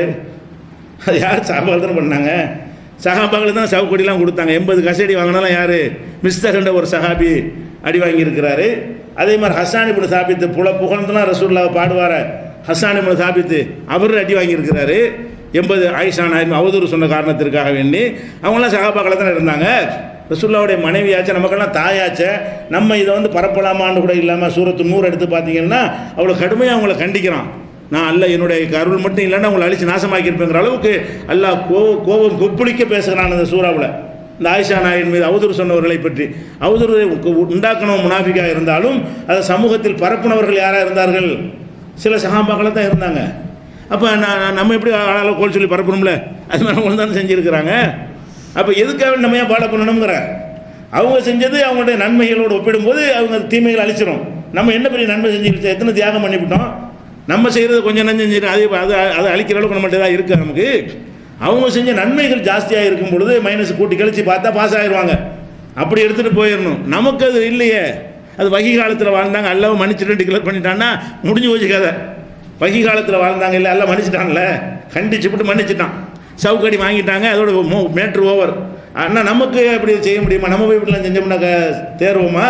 அது யார் சஹாபாக்கள் தானே பண்ணாங்க சஹாபாக்கள் தான் சவுக்கடிலாம் கொடுத்தாங்க எண்பது கசடி வாங்கினாலும் யார் மிஸ்தகண்ட ஒரு சஹாபி அடி வாங்கியிருக்கிறாரு அதே மாதிரி ஹசானி புன சாபித்து புல புகழ்ந்துலாம் ரசூல்லாவை பாடுவார ஹசானி புன சாபித்து அவர் அடி வாங்கியிருக்கிறாரு எண்பது ஆயிஷா நாயம் அவதூறு சொன்ன காரணத்திற்காக வேண்டி அவங்களாம் சகாபாக்களை தான் இருந்தாங்க ரசூல்லாவுடைய மனைவியாச்சே நமக்கெல்லாம் தாயாச்சே நம்ம இதை வந்து பரப்பலாமான்னு கூட இல்லாமல் சூரத்து நூறு எடுத்து பார்த்தீங்கன்னா அவ்வளோ கடுமையாக அவங்கள கண்டிக்கிறான் நான் அல்ல என்னுடைய அருள் மட்டும் இல்லைன்னா உங்களை அழிச்சு நாசமாக்கியிருப்பேங்கிற அளவுக்கு அல்லாஹ் கோ கோபம் கொப்புளிக்க பேசுகிறான் அந்த சூறாவில் இந்த ஆயிஷா நாயின் மீது அவதூறு சொன்னவர்களை பற்றி அவதூறு உண்டாக்கணும் முனாஃபிக்காக இருந்தாலும் அதை சமூகத்தில் பரப்புனவர்கள் யாராக இருந்தார்கள் சில சகாபாக்களை தான் இருந்தாங்க அப்போ நான் நம்ம எப்படி ஆளால் கோல் சொல்லி பரப்பணும்ல அது மாதிரி அவங்க தானே செஞ்சுருக்கிறாங்க அப்போ எதுக்காக நம்ம ஏன் பாட பண்ணணுங்கிற அவங்க செஞ்சது அவங்களுடைய நன்மைகளோடு ஒப்பிடும்போது அவங்க தீமைகளை அழிச்சிடும் நம்ம என்ன பெரிய நன்மை செஞ்சு எத்தனை தியாகம் பண்ணிவிட்டோம் நம்ம செய்கிறது கொஞ்சம் நஞ்சம் செஞ்சு அது அது அதை அழிக்கிற அளவுக்கு நம்மள்ட்ட தான் இருக்குது நமக்கு அவங்க செஞ்ச நன்மைகள் ஜாஸ்தியாக இருக்கும் பொழுது மைனஸ் கூட்டி கழிச்சு பார்த்தா பாஸ் ஆயிடுவாங்க அப்படி எடுத்துகிட்டு போயிடணும் நமக்கு அது இல்லையே அது வகி காலத்தில் வாழ்ந்தாங்க எல்லாம் மன்னிச்சுட்டு டிக்ளேர் பண்ணிட்டான்னா முடிஞ்சு போச்சு கதை வகி காலத்தில் வாழ்ந்தாங்க இல்லை எல்லாம் மன்னிச்சிட்டான்ல கண்டிச்சுப்பட்டு மன்னிச்சிட்டான் சவுக்கடி வாங்கிட்டாங்க அதோட மேட்ரு ஓவர் ஆனால் நமக்கு அப்படி செய்ய முடியுமா நம்ம போய் இப்படிலாம் செஞ்சோம்னா க- தேர்வோமா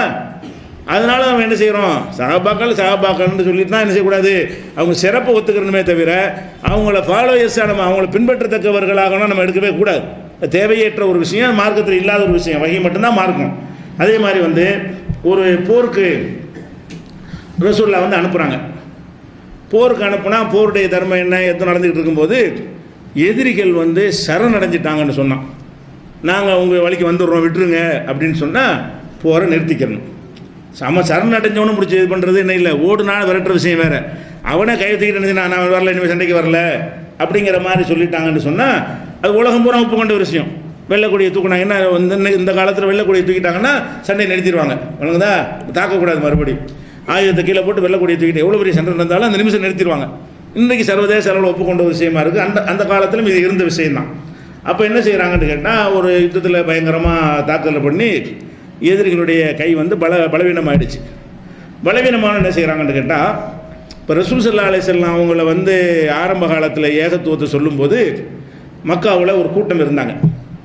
அதனால நம்ம என்ன செய்கிறோம் சகாபாக்கள் சகாபாக்கள்னு சொல்லிட்டு தான் என்ன செய்யக்கூடாது அவங்க சிறப்பை ஒத்துக்கிறணுமே தவிர அவங்கள ஃபாலோயர்ஸாக நம்ம அவங்கள பின்பற்றத்தக்கவர்களாகணும் நம்ம எடுக்கவே கூடாது அது தேவையற்ற ஒரு விஷயம் மார்க்கத்தில் இல்லாத ஒரு விஷயம் வகை மட்டும்தான் மார்க்கம் அதே மாதிரி வந்து ஒரு போருக்கு ரசூல்லா வந்து அனுப்புகிறாங்க போருக்கு அனுப்புனா போருடைய தர்மம் என்ன எத்தனை நடந்துக்கிட்டு இருக்கும்போது எதிரிகள் வந்து சரணடைஞ்சிட்டாங்கன்னு சொன்னான் நாங்கள் உங்கள் வழிக்கு வந்துடுறோம் விட்டுருங்க அப்படின்னு சொன்னால் போரை நிறுத்திக்கிறணும் சம சரணடைஞ்சவனும் பிடிச்சி இது பண்ணுறது என்ன இல்லை ஓடுனா விரட்டுற விஷயம் வேறு அவனை கையெழுத்திக்கிட்டு நினைச்சு நான் நான் வரல இனிமேல் சண்டைக்கு வரல அப்படிங்கிற மாதிரி சொல்லிட்டாங்கன்னு சொன்னால் அது உலகம் பூரா ஒப்புக்கொண்ட ஒரு விஷயம் வெள்ளக்கூடியை தூக்குனாங்கன்னா இந்த இந்த காலத்தில் வெள்ளக்கூடியை தூக்கிட்டாங்கன்னா சண்டை நிறுத்திடுவாங்க வழங்குதா தாக்கக்கூடாது மறுபடி ஆயுதத்தை கீழே போட்டு வெள்ளக்கூடிய தூக்கிட்டு எவ்வளோ பெரிய சண்டை நடந்தாலும் அந்த நிமிஷம் நிறுத்திடுவாங்க இன்றைக்கி சர்வதேச அளவில் ஒப்புக்கொண்ட விஷயமா இருக்குது அந்த அந்த காலத்திலும் இது இருந்த விஷயம்தான் அப்போ என்ன செய்கிறாங்கன்னு கேட்டால் ஒரு யுத்தத்தில் பயங்கரமாக தாக்குதல் பண்ணி எதிரிகளுடைய கை வந்து பல பலவீனமாயிடுச்சு பலவீனமான என்ன செய்கிறாங்கன்னு கேட்டால் இப்போ ரசூல் சல்லா அலிசல்லாம் அவங்கள வந்து ஆரம்ப காலத்தில் ஏகத்துவத்தை சொல்லும்போது மக்காவில் ஒரு கூட்டம் இருந்தாங்க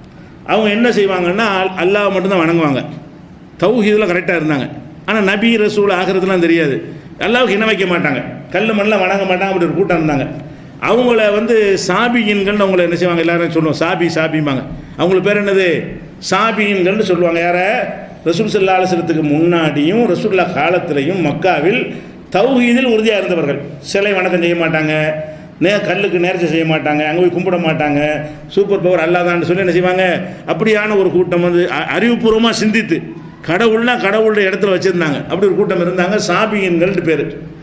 அவங்க என்ன செய்வாங்கன்னா அல்- அல்லாஹ் மட்டும்தான் வணங்குவாங்க தௌஹீதில் கரெக்டாக இருந்தாங்க ஆனால் நபி ரசூல் ஆகிறதுலாம் தெரியாது அல்லாவுக்கு இணை வைக்க மாட்டாங்க கல் மண்ணில் வணங்க மாட்டாங்க அப்படி ஒரு கூட்டம் இருந்தாங்க அவங்கள வந்து சாபியின்கள்னு அவங்கள என்ன செய்வாங்க எல்லாரும் சொல்லுவோம் சாபி சாபிம்பாங்க அவங்களுக்கு பேர் என்னது சாபியின்கள்னு சொல்லுவாங்க யார ரசூல் சல்லா அலுவலத்துக்கு முன்னாடியும் ரசூல்லா காலத்திலையும் மக்காவில் தௌஹீதில் உறுதியாக இருந்தவர்கள் சிலை வணக்கம் செய்ய மாட்டாங்க நே கல்லுக்கு நேர்ச்சி செய்ய மாட்டாங்க அங்கே போய் கும்பிட மாட்டாங்க சூப்பர் பவர் அல்லாதான்னு சொல்லி என்ன செய்வாங்க அப்படியான ஒரு கூட்டம் வந்து அ- அறிவுபூர்வமாக சிந்தித்து கடவுள்னா கடவுளுடைய இடத்துல வச்சுருந்தாங்க அப்படி ஒரு கூட்டம் இருந்தாங்க சாபியன்கள்னு பேர்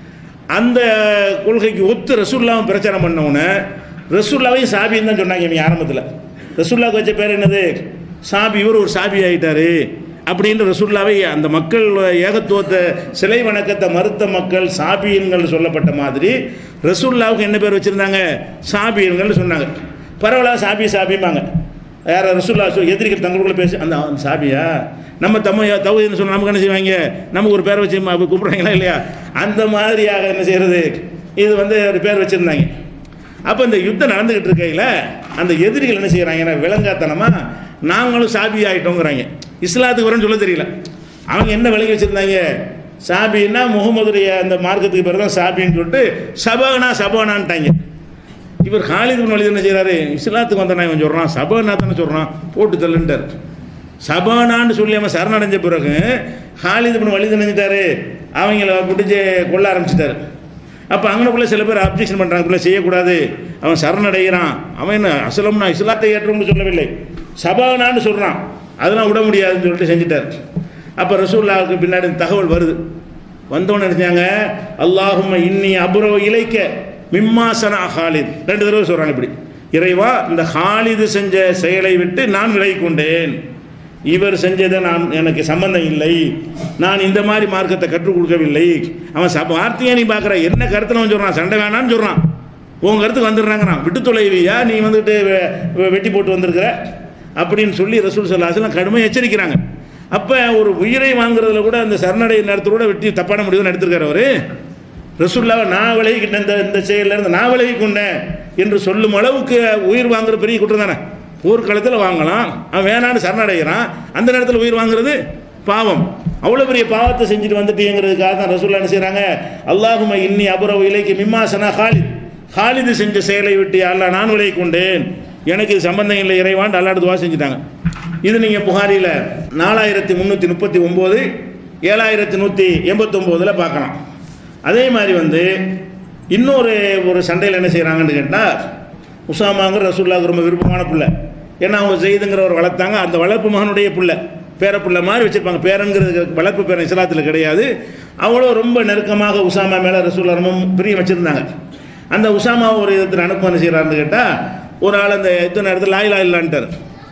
அந்த கொள்கைக்கு ஒத்து ரசூல்லாவும் பிரச்சாரம் பண்ணவுடனே ரசூல்லாவையும் சாபின்னு தான் சொன்னாங்க இவங்க ஆரம்பத்தில் ரசூல்லாவுக்கு வச்ச பேர் என்னது சாபி இவர் ஒரு சாபி ஆயிட்டாரு அப்படின்னு ரசூல்லாவை அந்த மக்கள் ஏகத்துவத்தை சிலை வணக்கத்தை மறுத்த மக்கள் சாபியன்கள் சொல்லப்பட்ட மாதிரி ரசூல்லாவுக்கு என்ன பேர் வச்சுருந்தாங்க சாபியன்கள்னு சொன்னாங்க பரவாயில்ல சாபி சாபிம்பாங்க யார் ரசூல்லா சொல் எதிரிகள் தங்களுக்குள்ள பேசி அந்த அவன் சாபியா நம்ம தம்ம தகுதின்னு சொன்ன நமக்கு என்ன செய்வாங்க நமக்கு ஒரு பேர் வச்சு ம- கூப்பிடுறாங்களா இல்லையா அந்த மாதிரியாக என்ன செய்யறது இது வந்து ஒரு பேர் வச்சுருந்தாங்க அப்போ இந்த யுத்தம் நடந்துக்கிட்டு இருக்கையில் அந்த எதிரிகள் என்ன செய்கிறாங்கன்னா விளங்காத்தனமா நாங்களும் சாபி ஆகிட்டோங்கிறாங்க இஸ்லாத்துக்கு வரேன்னு சொல்ல தெரியல அவங்க என்ன விலகி வச்சுருந்தாங்க சாபின்னா முகமதுடைய அந்த மார்க்கத்துக்கு பேர் தான் சாபின்னு சொல்லிட்டு சபகனா சபகனான்ட்டாங்க இவர் காலித் பின் வலித் என்ன செய்கிறாரு இஸ்லாத்துக்கு வந்த நான் இவன் சொல்கிறான் சபானா தானே சொல்கிறான் போட்டு தள்ளுன்ட்டார் சபானான்னு சொல்லி அவன் சரணடைஞ்ச பிறகு ஹாலித் பின் வலித் நினைஞ்சிட்டாரு அவங்கள பிடிச்சி கொல்ல ஆரம்பிச்சிட்டாரு அப்போ அங்கனக்குள்ளே சில பேர் அப்ஜெக்ஷன் பண்ணுறாங்க இப்படி செய்யக்கூடாது அவன் சரணடைகிறான் அவன் என்ன அசலம்னா இஸ்லாத்தை ஏற்றோம்னு சொல்லவில்லை சபானான்னு சொல்கிறான் அதெல்லாம் விட முடியாதுன்னு சொல்லிட்டு செஞ்சுட்டார் அப்போ ரசூல்லாவுக்கு பின்னாடி தகவல் வருது வந்தவொன்னு நினைச்சாங்க அல்லாஹும்ம இன்னி அபுரோ இலைக்க மிம்மாசனா ஹாலித் ரெண்டு தடவை சொல்கிறாங்க இப்படி இறைவா இந்த ஹாலிது செஞ்ச செயலை விட்டு நான் விலகி கொண்டேன் இவர் செஞ்சதை நான் எனக்கு சம்பந்தம் இல்லை நான் இந்த மாதிரி மார்க்கத்தை கற்றுக் கொடுக்கவில்லை அவன் சப வார்த்தையை நீ பார்க்குற என்ன கருத்தில் அவன் சொல்கிறான் சண்டை வேணான்னு சொல்கிறான் உன் கருத்துக்கு வந்துடுறாங்கிறான் விட்டு தொலைவியா நீ வந்துட்டு வெ- வெ- வெட்டி போட்டு வந்திருக்கிற அப்படின்னு சொல்லி ரசூல் சல்லாஹலாம் கடுமையாக எச்சரிக்கிறாங்க அப்போ ஒரு உயிரை வாங்குறதுல கூட அந்த சரணடை நேரத்தில் கூட வெட்டி தப்பான முடிவு எடுத்திருக்காரு அவரு ரசூல்லாவை நான் விலகிக்கிட்டேன் இந்த இந்த செயல்ல இருந்து நான் விலகி கொண்டேன் என்று சொல்லும் அளவுக்கு உயிர் வாங்குற பெரிய குற்றம் தானே போர்க்களத்தில் வாங்கலாம் அவன் வேணான்னு சரணடைகிறான் அந்த நேரத்தில் உயிர் வாங்குறது பாவம் அவ்வளோ பெரிய பாவத்தை செஞ்சுட்டு வந்துட்டீங்கிறதுக்காக தான் ரசூல்லா என்ன செய்கிறாங்க அல்லாஹும இன்னி அபுரவ இலைக்கு மிம்மாசனா ஹாலித் ஹாலிது செஞ்ச செயலை விட்டு அல்லா நான் விலகி கொண்டேன் எனக்கு இது சம்பந்தம் இல்லை இறைவான் அல்லாடு துவா செஞ்சுட்டாங்க இது நீங்கள் புகாரியில் நாலாயிரத்தி முந்நூற்றி முப்பத்தி ஒம்பது ஏழாயிரத்தி நூற்றி எண்பத்தொம்போதில் பார்க்கலாம் அதே மாதிரி வந்து இன்னொரு ஒரு சண்டையில் என்ன செய்கிறாங்கன்னு கேட்டால் உசாமாங்கிற ரசூல்லாவுக்கு ரொம்ப விருப்பமான பிள்ளை ஏன்னா அவங்க செய்துங்கிறவர் வளர்த்தாங்க அந்த வளர்ப்பு மகனுடைய பிள்ளை பேரப்பிள்ளை மாதிரி வச்சுருப்பாங்க பேரங்கிறது வளர்ப்பு பேரன் இஸ்லாத்தில் கிடையாது அவங்களோ ரொம்ப நெருக்கமாக உசாமா மேலே ரசூல்லா ரொம்ப பிரியம் வச்சுருந்தாங்க அந்த உசாமா ஒரு விதத்தில் அனுப்ப என்ன செய்கிறாருன்னு கேட்டால் ஒரு ஆள் அந்த இத்தனை இடத்துல லாயிலா இல்லான்ட்டார்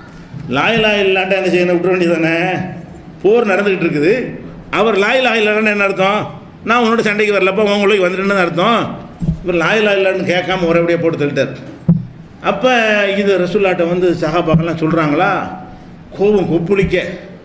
லாயிலா இல்லான்ட்டா என்ன செய்யணும் விட்டுற வேண்டியதானே போர் நடந்துக்கிட்டு இருக்குது அவர் லாயிலா இல்லைன்னு என்ன அர்த்தம் நான் உன்னோட சண்டைக்கு வரலப்போ உங்களுக்கு வந்துட்டுன்னு அர்த்தம் இவர் லாயிலா இல்லைன்னு கேட்காம ஒரேபடியாக போட்டு தள்ளிட்டார் அப்போ இது ரசூல்லாட்ட வந்து சகாபாக்கெல்லாம் சொல்கிறாங்களா கோபம் கொப்புளிக்க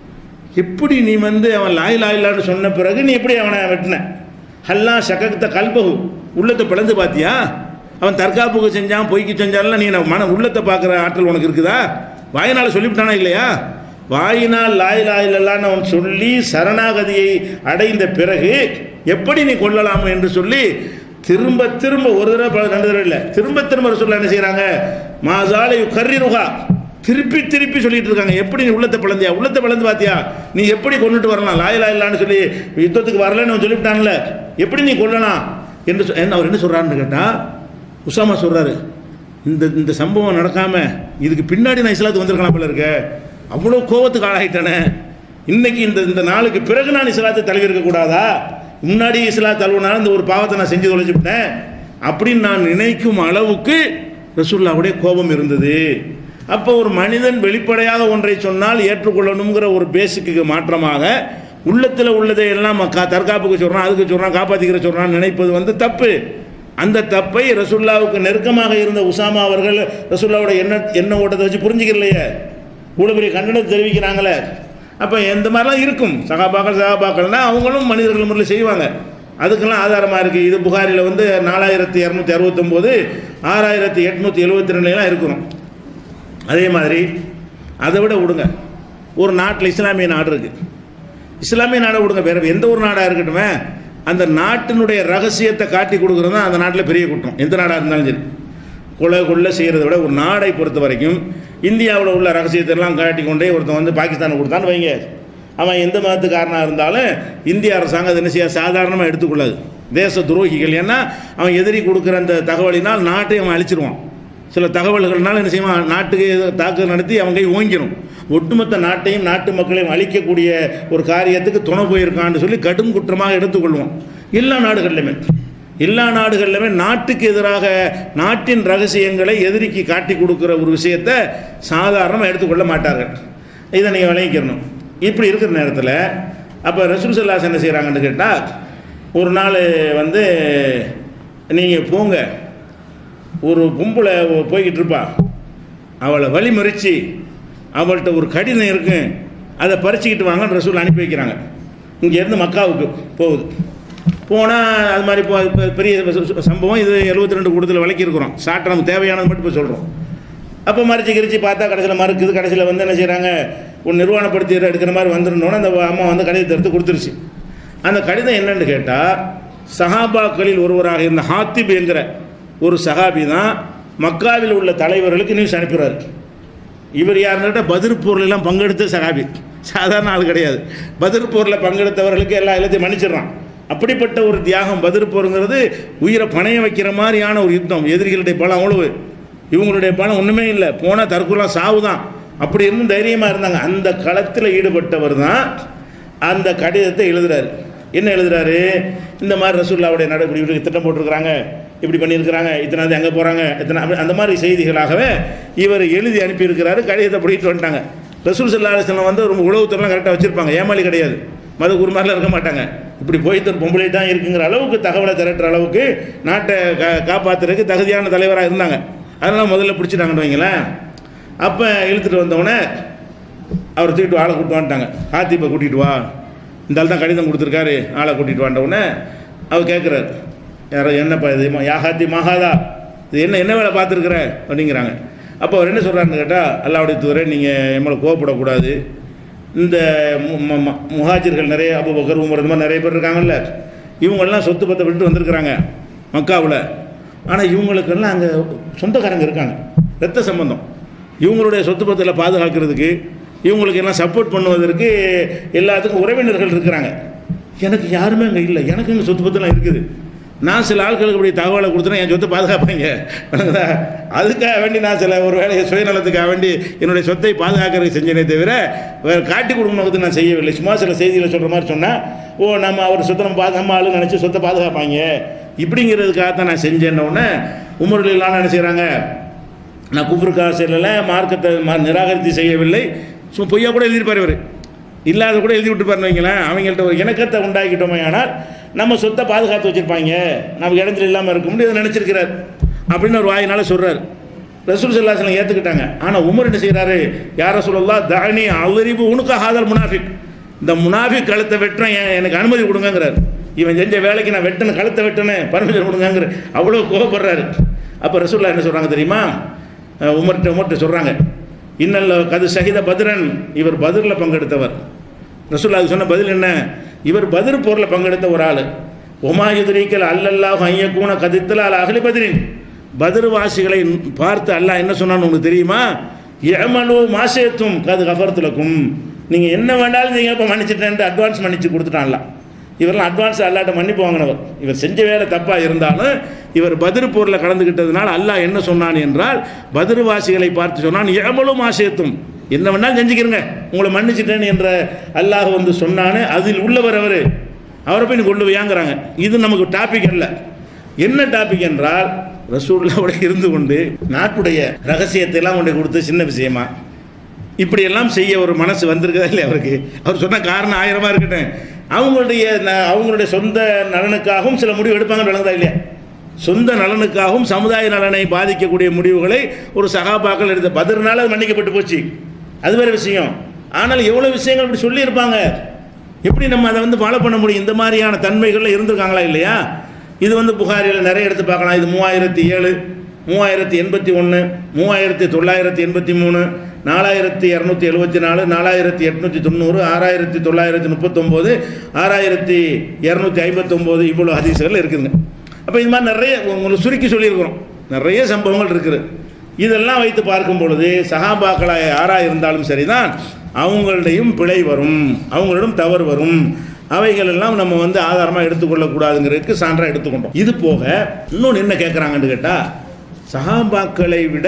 எப்படி நீ வந்து அவன் லாய் லாயிலான்னு சொன்ன பிறகு நீ எப்படி அவனை வெட்டின ஹல்லா சகத்த கல்பகு உள்ளத்தை பிளந்து பார்த்தியா அவன் தற்காப்புக்கு செஞ்சான் பொய்க்கு செஞ்சான்லாம் நீ நான் மன உள்ளத்தை பார்க்குற ஆற்றல் உனக்கு இருக்குதா வாயினால் சொல்லிவிட்டானா இல்லையா வாயினால் லாய் லாயிலான்னு அவன் சொல்லி சரணாகதியை அடைந்த பிறகு எப்படி நீ கொள்ளலாம் என்று சொல்லி திரும்ப திரும்ப ஒரு தடவை பல- ரெண்டு தடவை இல்லை திரும்ப திரும்ப சொல்ல என்ன செய்கிறாங்க மாசாலை கர்ரிருகா திருப்பி திருப்பி சொல்லிட்டு இருக்காங்க எப்படி நீ உள்ளத்தை பிளந்தியா உள்ளத்தை பிளந்து பார்த்தியா நீ எப்படி கொண்டுட்டு வரலாம் லாயலா இல்லான்னு சொல்லி யுத்தத்துக்கு வரலன்னு அவன் சொல்லிவிட்டான்ல எப்படி நீ கொல்லலாம் என்று சொ- என்ன அவர் என்ன சொல்கிறான்னு கேட்டால் உசாமா சொல்கிறாரு இந்த இந்த சம்பவம் நடக்காம இதுக்கு பின்னாடி நான் இஸ்லாத்துக்கு வந்திருக்கலாம் போல இருக்க அவ்வளோ கோவத்துக்கு ஆளாயிட்டானே இன்னைக்கு இந்த இந்த நாளுக்கு பிறகு நான் இஸ்லாத்தை தழுவி இருக்கக்கூடாதா முன்னாடி இஸ்லாத் தழுவினாலும் இந்த ஒரு பாவத்தை நான் செஞ்சு தொலைச்சுவிட்டேன் அப்படின்னு நான் நினைக்கும் அளவுக்கு ரசூல்லாவுடைய கோபம் இருந்தது அப்போ ஒரு மனிதன் வெளிப்படையாக ஒன்றை சொன்னால் ஏற்றுக்கொள்ளணுங்கிற ஒரு பேசிக்கு மாற்றமாக உள்ளத்தில் உள்ளதை எல்லாம் கா தற்காப்புக்கு சொல்கிறான் அதுக்கு சொல்கிறான் காப்பாற்றிக்கிற சொல்கிறான் நினைப்பது வந்து தப்பு அந்த தப்பை ரசுல்லாவுக்கு நெருக்கமாக இருந்த உசாமா அவர்கள் ரசுல்லாவோட எண்ண எண்ண ஓட்டத்தை வச்சு புரிஞ்சுக்கலையே இவ்வளோ பெரிய கண்டனத்தை தெரிவிக்கிறாங்களே அப்போ எந்த மாதிரிலாம் இருக்கும் சகாபாக்கள் சகாபாக்கள்னா அவங்களும் மனிதர்கள் முறையில் செய்வாங்க அதுக்கெல்லாம் ஆதாரமாக இருக்குது இது புகாரில் வந்து நாலாயிரத்தி இரநூத்தி அறுபத்தொம்போது ஆறாயிரத்தி எட்நூற்றி எழுபத்தி ரெண்டுலாம் இருக்கிறோம் அதே மாதிரி அதை விட விடுங்க ஒரு நாட்டில் இஸ்லாமிய நாடு இருக்குது இஸ்லாமிய நாடை விடுங்க வேறு எந்த ஒரு நாடாக இருக்கட்டுமே அந்த நாட்டினுடைய ரகசியத்தை காட்டி கொடுக்குறது தான் அந்த நாட்டில் பெரிய குற்றம் எந்த நாடாக இருந்தாலும் சரி கொலை கொள்ளை செய்கிறத விட ஒரு நாடை பொறுத்த வரைக்கும் இந்தியாவில் உள்ள ரகசியத்தை எல்லாம் காட்டி கொண்டே ஒருத்தன் வந்து பாகிஸ்தானுக்கு கொடுத்தான்னு வைங்க அவன் எந்த மதத்துக்காரனாக இருந்தாலும் இந்திய அரசாங்கம் அதை என்ன செய்ய சாதாரணமாக எடுத்துக்கொள்ளாது தேச துரோகிகள் ஏன்னா அவன் எதிரி கொடுக்குற அந்த தகவலினால் நாட்டை அவன் அழிச்சிருவான் சில தகவல்கள்னால என்ன செய்வான் நாட்டுக்கு தாக்குதல் நடத்தி அவங்க கை ஓங்கிடும் ஒட்டுமொத்த நாட்டையும் நாட்டு மக்களையும் அழிக்கக்கூடிய ஒரு காரியத்துக்கு துணை போயிருக்கான்னு சொல்லி கடும் குற்றமாக எடுத்துக்கொள்வோம் எல்லா நாடுகள்லையுமே எல்லா நாடுகள்லையுமே நாட்டுக்கு எதிராக நாட்டின் ரகசியங்களை எதிரிக்கு காட்டி கொடுக்குற ஒரு விஷயத்தை சாதாரணமாக எடுத்துக்கொள்ள மாட்டார்கள் இதை நீங்கள் விளங்கிக்கிறணும் இப்படி இருக்கிற நேரத்தில் அப்போ ரசூல் சல்லாஸ் என்ன செய்கிறாங்கன்னு கேட்டால் ஒரு நாள் வந்து நீங்கள் போங்க ஒரு பொம்பளை போய்கிட்டு இருப்பா அவளை வழிமறித்து அவள்கிட்ட ஒரு கடிதம் இருக்கு அதை பறிச்சுக்கிட்டு வாங்கன்னு ரசூல் அனுப்பி வைக்கிறாங்க இங்கேருந்து மக்காவுக்கு போகுது போனால் அது மாதிரி இப்போ இப்போ பெரிய ச- சம்பவம் இது எழுபத்தி ரெண்டு கூட்டத்தில் விளக்கியிருக்கிறோம் சாட்டை நமக்கு தேவையானது மட்டும் இப்போ சொல்கிறோம் அப்போ மறிச்சு கிரிச்சு பார்த்தா கடைசியில் மறுக்குது கடைசியில் வந்து என்ன செய்கிறாங்க ஒரு நிர்வாணப்படுத்தி எடுக்கிற மாதிரி வந்துருந்தோன்னே அந்த அம்மா வந்து கடிதத்தை எடுத்து கொடுத்துருச்சு அந்த கடிதம் என்னன்னு கேட்டால் சஹாபாக்களில் ஒருவராக இருந்த ஹாத்திப் என்கிற ஒரு சஹாபி தான் மக்காவில் உள்ள தலைவர்களுக்கு நியூஸ் அனுப்புகிறார் இவர் யாருன்னு பதிர் போர்லாம் பங்கெடுத்த சகாபி சாதாரண ஆள் கிடையாது பதிர் போரில் பங்கெடுத்தவர்களுக்கு எல்லா எல்லாத்தையும் மன்னிச்சிடுறான் அப்படிப்பட்ட ஒரு தியாகம் பதிர் போருங்கிறது உயிரை பணைய வைக்கிற மாதிரியான ஒரு யுத்தம் எதிரிகளுடைய பலம் அவ்வளவு இவங்களுடைய பலம் ஒன்றுமே இல்லை போனால் தற்கொலாம் சாவு தான் அப்படி இருந்தும் தைரியமாக இருந்தாங்க அந்த களத்தில் ஈடுபட்டவர் தான் அந்த கடிதத்தை எழுதுறாரு என்ன எழுதுறாரு இந்த மாதிரி ரசூல்லாவுடைய நடவடிக்கை இப்படி திட்டம் போட்டிருக்கிறாங்க இப்படி பண்ணியிருக்கிறாங்க இத்தனை நாள் எங்கே போகிறாங்க இத்தனை அப்படி அந்த மாதிரி செய்திகளாகவே இவர் எழுதி அனுப்பியிருக்கிறாரு கடிதத்தை படிட்டு வந்துட்டாங்க ரசூல் சல்லா அலிஸ்லாம் வந்து ரொம்ப உளவுத்துறைலாம் கரெக்டாக வச்சுருப்பாங்க ஏமாளி கிடையாது மத குருமாரில் இருக்க மாட்டாங்க இப்படி போய்த்து பொம்பளை தான் இருக்குங்கிற அளவுக்கு தகவலை திரட்டுற அளவுக்கு நாட்டை கா காப்பாற்றுறதுக்கு தகுதியான தலைவராக இருந்தாங்க அதனால் முதல்ல பிடிச்சிட்டாங்கன்னு வைங்களேன் அப்போ இழுத்துட்டு வந்தவுடனே அவர் தூக்கிட்டு ஆளை கூட்டு வந்துட்டாங்க ஹாத்திப்பை கூட்டிகிட்டு வா இந்த ஆள் தான் கடிதம் கொடுத்துருக்காரு ஆளை கூட்டிகிட்டு வந்த உடனே அவர் கேட்குறாரு யாரோ என்னப்பா இது யா ஹாத்தி மகாதா இது என்ன என்ன வேலை பார்த்துருக்குற அப்படிங்கிறாங்க அப்போ அவர் என்ன சொல்கிறாருன்னு கேட்டால் அல்லாவுடைய தூரை நீங்கள் எம்மளை கோவப்படக்கூடாது இந்த மு- மு- மு- முஹாஜிர்கள் நிறைய அபு பக்கர் உமர் இந்த மாதிரி நிறைய பேர் இருக்காங்கல்ல இவங்கெல்லாம் சொத்து பத்தை விட்டு வந்திருக்கிறாங்க மக்காவில் ஆனால் இவங்களுக்கெல்லாம் அங்கே சொந்தக்காரங்க இருக்காங்க ரத்த சம்பந்தம் இவங்களுடைய சொத்து பத்தில் பாதுகாக்கிறதுக்கு இவங்களுக்கு எல்லாம் சப்போர்ட் பண்ணுவதற்கு எல்லாத்துக்கும் உறவினர்கள் இருக்கிறாங்க எனக்கு யாருமே அங்கே இல்லை எனக்கு இங்கே சொத்து பத்தெல்லாம் இருக்குது நான் சில ஆட்களுக்கு இப்படி தகவலை கொடுத்தேன்னா என் சொத்தை பாதுகாப்பாங்க விளங்குதா? அதுக்காக வேண்டி நான் சில ஒரு வேலையை சுயநலத்துக்காக வேண்டி என்னுடைய சொத்தை பாதுகாக்கிறதுக்கு செஞ்சேனே தவிர வேறு காட்டி கொடுக்கணுக்கு நான் செய்யவில்லை சும்மா சில செய்திகளை சொல்கிற மாதிரி சொன்னால் ஓ நம்ம அவர் சொத்தை நம்ம பாது நம்ம ஆளு நினச்சி சொத்தை பாதுகாப்பாங்க இப்படிங்கிறதுக்காக தான் நான் செஞ்சேன்ன உடனே உமர்லாம் என்ன செய்கிறாங்க நான் குஃப்ருக்காக செல்லலை மார்க்கத்தை ம- நிராகரித்து செய்யவில்லை சும்மா பொய்யா கூட எழுதியிருப்பார் இவர் இல்லாத கூட எழுதி விட்டுப்பாருன்னு வைங்களேன் அவங்கள்ட்ட ஒரு இணக்கத்தை உண்டாக்கிட்டோமே ஆனால் நம்ம சொத்தை பாதுகாத்து வச்சுருப்பாங்க நமக்கு இடத்துல இல்லாமல் இருக்க முடியும் இதை நினச்சிருக்கிறார் அப்படின்னு ஒரு வாயினால சொல்கிறார் ரசூல் சல்லாஸ்லாம் ஏற்றுக்கிட்டாங்க ஆனால் உமர் என்ன செய்கிறாரு யார சொல்லலாம் தானி அலரிபு உனக்கு ஹாதல் முனாஃபிக் இந்த முனாஃபிக் கழுத்தை வெட்டுறேன் எ- எனக்கு அனுமதி கொடுங்கங்கிறார் இவன் செஞ்ச வேலைக்கு நான் வெட்டணும் கழுத்தை வெட்டணும் பர்மிஷன் கொடுங்கங்கிற அவ்வளோ கோவப்படுறாரு அப்போ ரசூல்லா என்ன சொல்கிறாங்க தெரியுமா அஹ் உமர்கிட்ட உமர்கிட்ட சொல்கிறாங்க இன்னல்ல கது சகித பதிரன் இவர் பதிரில் பங்கெடுத்தவர் ரசூல்லாவுக்கு சொன்ன பதில் என்ன இவர் பதிர் போரில் பங்கெடுத்த ஒரு ஆள் ஒமாயுதிரிக்கல் அல்லல்லாஹ் ஐயக்கூன கதித்தல அல் அகலி பதிரின் பதிர் வாசிகளை பார்த்து அல்லாஹ் என்ன சொன்னான்னு உங்களுக்கு தெரியுமா ஏமனு மாசேத்தும் கது கஃபர்த்துலக்கும் நீங்கள் என்ன வேண்டாலும் நீங்கள் இப்போ மன்னிச்சிட்டேன்ட்டு அட்வான்ஸ் மன்னிச்சு கொடுத்துட்டான்ல இவரெல்லாம் அட்வான்ஸ் அல்லாட்ட மன்னிப்பு வாங்கினவர் இவர் செஞ்ச வேலை தப்பாக இருந்தாலும் இவர் பதிரு போரில் கலந்துக்கிட்டதுனால அல்லாஹ் என்ன சொன்னான் என்றால் பதிரு வாசிகளை பார்த்து சொன்னான் ஏமலும் ஆசையத்தும் என்ன வேணாலும் செஞ்சுக்கிறங்க உங்களை மன்னிச்சிட்டேன் என்ற அல்லாஹ் வந்து சொன்னான்னு அதில் உள்ளவர் அவர் அவரை போய் நீ கொண்டு வையாங்கிறாங்க இது நமக்கு டாபிக் அல்ல என்ன டாபிக் என்றால் ரசூல்லாவோட இருந்து கொண்டு நாட்டுடைய ரகசியத்தை எல்லாம் கொண்டு கொடுத்து சின்ன விஷயமா இப்படியெல்லாம் செய்ய ஒரு மனசு வந்திருக்குதா இல்லை அவருக்கு அவர் சொன்ன காரணம் ஆயிரமா இருக்கட்டும் அவங்களுடைய ந- அவங்களுடைய சொந்த நலனுக்காகவும் சில முடிவு எடுப்பாங்கன்னு விளங்குதா இல்லையா சொந்த நலனுக்காகவும் சமுதாய நலனை பாதிக்கக்கூடிய முடிவுகளை ஒரு சகாபாக்கள் எடுத்த பதினால அது மன்னிக்கப்பட்டு போச்சு அது வேற விஷயம் ஆனால் எவ்வளோ விஷயங்கள் இப்படி சொல்லியிருப்பாங்க எப்படி நம்ம அதை வந்து ஃபாலோ பண்ண முடியும் இந்த மாதிரியான தன்மைகள்ல இருந்திருக்காங்களா இல்லையா இது வந்து புகாரில் நிறைய எடுத்து பார்க்கலாம் இது மூவாயிரத்தி ஏழு மூவாயிரத்தி எண்பத்தி ஒன்று மூவாயிரத்தி தொள்ளாயிரத்தி எண்பத்தி மூணு நாலாயிரத்தி இரநூத்தி எழுபத்தி நாலு நாலாயிரத்தி எட்நூற்றி தொண்ணூறு ஆறாயிரத்தி தொள்ளாயிரத்தி முப்பத்தொம்போது ஆறாயிரத்தி இரநூத்தி ஐம்பத்தொம்போது இவ்வளோ ஹதீஸ்கள் இருக்குதுங்க அப்போ இது மாதிரி நிறைய உங்களுக்கு சுருக்கி சொல்லியிருக்கிறோம் நிறைய சம்பவங்கள் இருக்குது இதெல்லாம் வைத்து பார்க்கும் பொழுது சகாபாக்களாக யாராக இருந்தாலும் சரிதான் அவங்களுடையும் பிழை வரும் அவங்களிடம் தவறு வரும் அவைகள் எல்லாம் நம்ம வந்து ஆதாரமாக எடுத்துக்கொள்ளக்கூடாதுங்கிறதுக்கு சான்றாக எடுத்துக்கொண்டோம் இது போக இன்னொன்று என்ன கேட்குறாங்கன்னு கேட்டால் சகாபாக்களை விட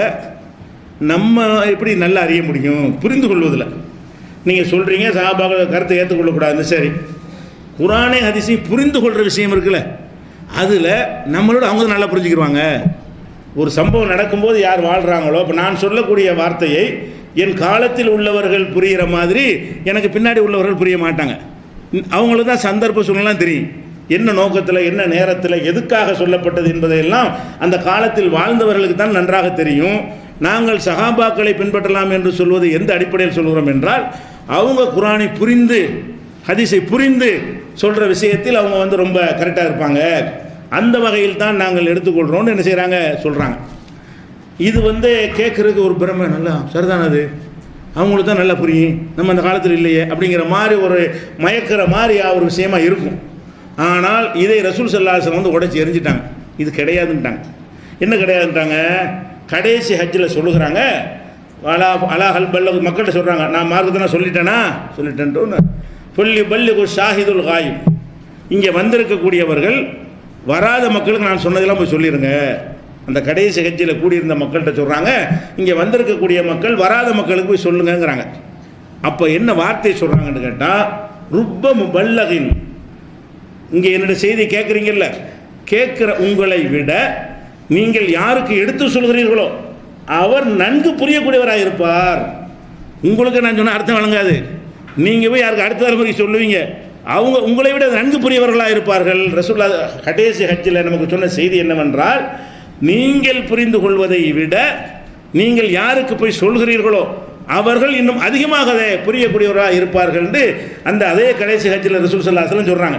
நம்ம எப்படி நல்லா அறிய முடியும் புரிந்து கொள்வதில் நீங்கள் சொல்கிறீங்க சகாபாக்கள் கருத்தை ஏற்றுக்கொள்ளக்கூடாதுன்னு சரி குரானே ஹதீஸையும் புரிந்து கொள்கிற விஷயம் இருக்குல்ல அதில் நம்மளோட அவங்க தான் நல்லா புரிஞ்சுக்கிடுவாங்க ஒரு சம்பவம் நடக்கும்போது யார் வாழ்கிறாங்களோ இப்போ நான் சொல்லக்கூடிய வார்த்தையை என் காலத்தில் உள்ளவர்கள் புரிகிற மாதிரி எனக்கு பின்னாடி உள்ளவர்கள் புரிய மாட்டாங்க அவங்களுக்கு தான் சந்தர்ப்ப சூழ்நிலாம் தெரியும் என்ன நோக்கத்தில் என்ன நேரத்தில் எதுக்காக சொல்லப்பட்டது என்பதையெல்லாம் அந்த காலத்தில் வாழ்ந்தவர்களுக்கு தான் நன்றாக தெரியும் நாங்கள் சகாபாக்களை பின்பற்றலாம் என்று சொல்வது எந்த அடிப்படையில் சொல்கிறோம் என்றால் அவங்க குரானை புரிந்து ஹதீஸை புரிந்து சொல்கிற விஷயத்தில் அவங்க வந்து ரொம்ப கரெக்டாக இருப்பாங்க அந்த வகையில் தான் நாங்கள் எடுத்துக்கொள்கிறோம்னு என்ன செய்கிறாங்க சொல்கிறாங்க இது வந்து கேட்குறதுக்கு ஒரு பிரமை நல்லா சரிதானே அது அவங்களுக்கு தான் நல்லா புரியும் நம்ம அந்த காலத்தில் இல்லையே அப்படிங்கிற மாதிரி ஒரு மயக்கிற மாதிரி ஒரு விஷயமா இருக்கும் ஆனால் இதை ரசூல் சல்லாசன் வந்து உடைச்சி எரிஞ்சிட்டாங்க இது கிடையாதுன்ட்டாங்க என்ன கிடையாதுன்ட்டாங்க கடைசி ஹஜ்ஜில் சொல்லுகிறாங்க அலா அலா ஹல் பல்ல மக்கள்கிட்ட சொல்கிறாங்க நான் மார்க்கத்தை நான் சொல்லிட்டேனா சொல்லிட்டேன்ட்டு புள்ளி பல்லி ஷாஹிதுல் காயும் இங்கே வந்திருக்கக்கூடியவர்கள் வராத மக்களுக்கு நான் சொன்னதெல்லாம் போய் சொல்லிடுங்க அந்த கடைசி கட்சியில் கூடியிருந்த மக்கள்கிட்ட சொல்கிறாங்க இங்கே வந்திருக்கக்கூடிய மக்கள் வராத மக்களுக்கு போய் சொல்லுங்கங்கிறாங்க அப்போ என்ன வார்த்தை சொல்கிறாங்கன்னு கேட்டால் ருப்ப முபல்லகின் இங்கே என்னோட செய்தி கேட்குறீங்கல்ல கேட்குற உங்களை விட நீங்கள் யாருக்கு எடுத்து சொல்கிறீர்களோ அவர் நன்கு புரியக்கூடியவராக இருப்பார் உங்களுக்கு நான் சொன்ன அர்த்தம் வழங்காது நீங்கள் போய் யாருக்கு அடுத்த தலைமுறைக்கு சொல்லுவீங்க அவங்க உங்களை விட நன்கு புரியவர்களாக இருப்பார்கள் ரசூல்லா கடைசி ஹஜ்ஜில் நமக்கு சொன்ன செய்தி என்னவென்றால் நீங்கள் புரிந்து கொள்வதை விட நீங்கள் யாருக்கு போய் சொல்கிறீர்களோ அவர்கள் இன்னும் அதிகமாக அதை புரியக்கூடியவராக இருப்பார்கள் என்று அந்த அதே கடைசி ஹஜ்ஜில் ரசூல் சல்லாஹலம் சொல்கிறாங்க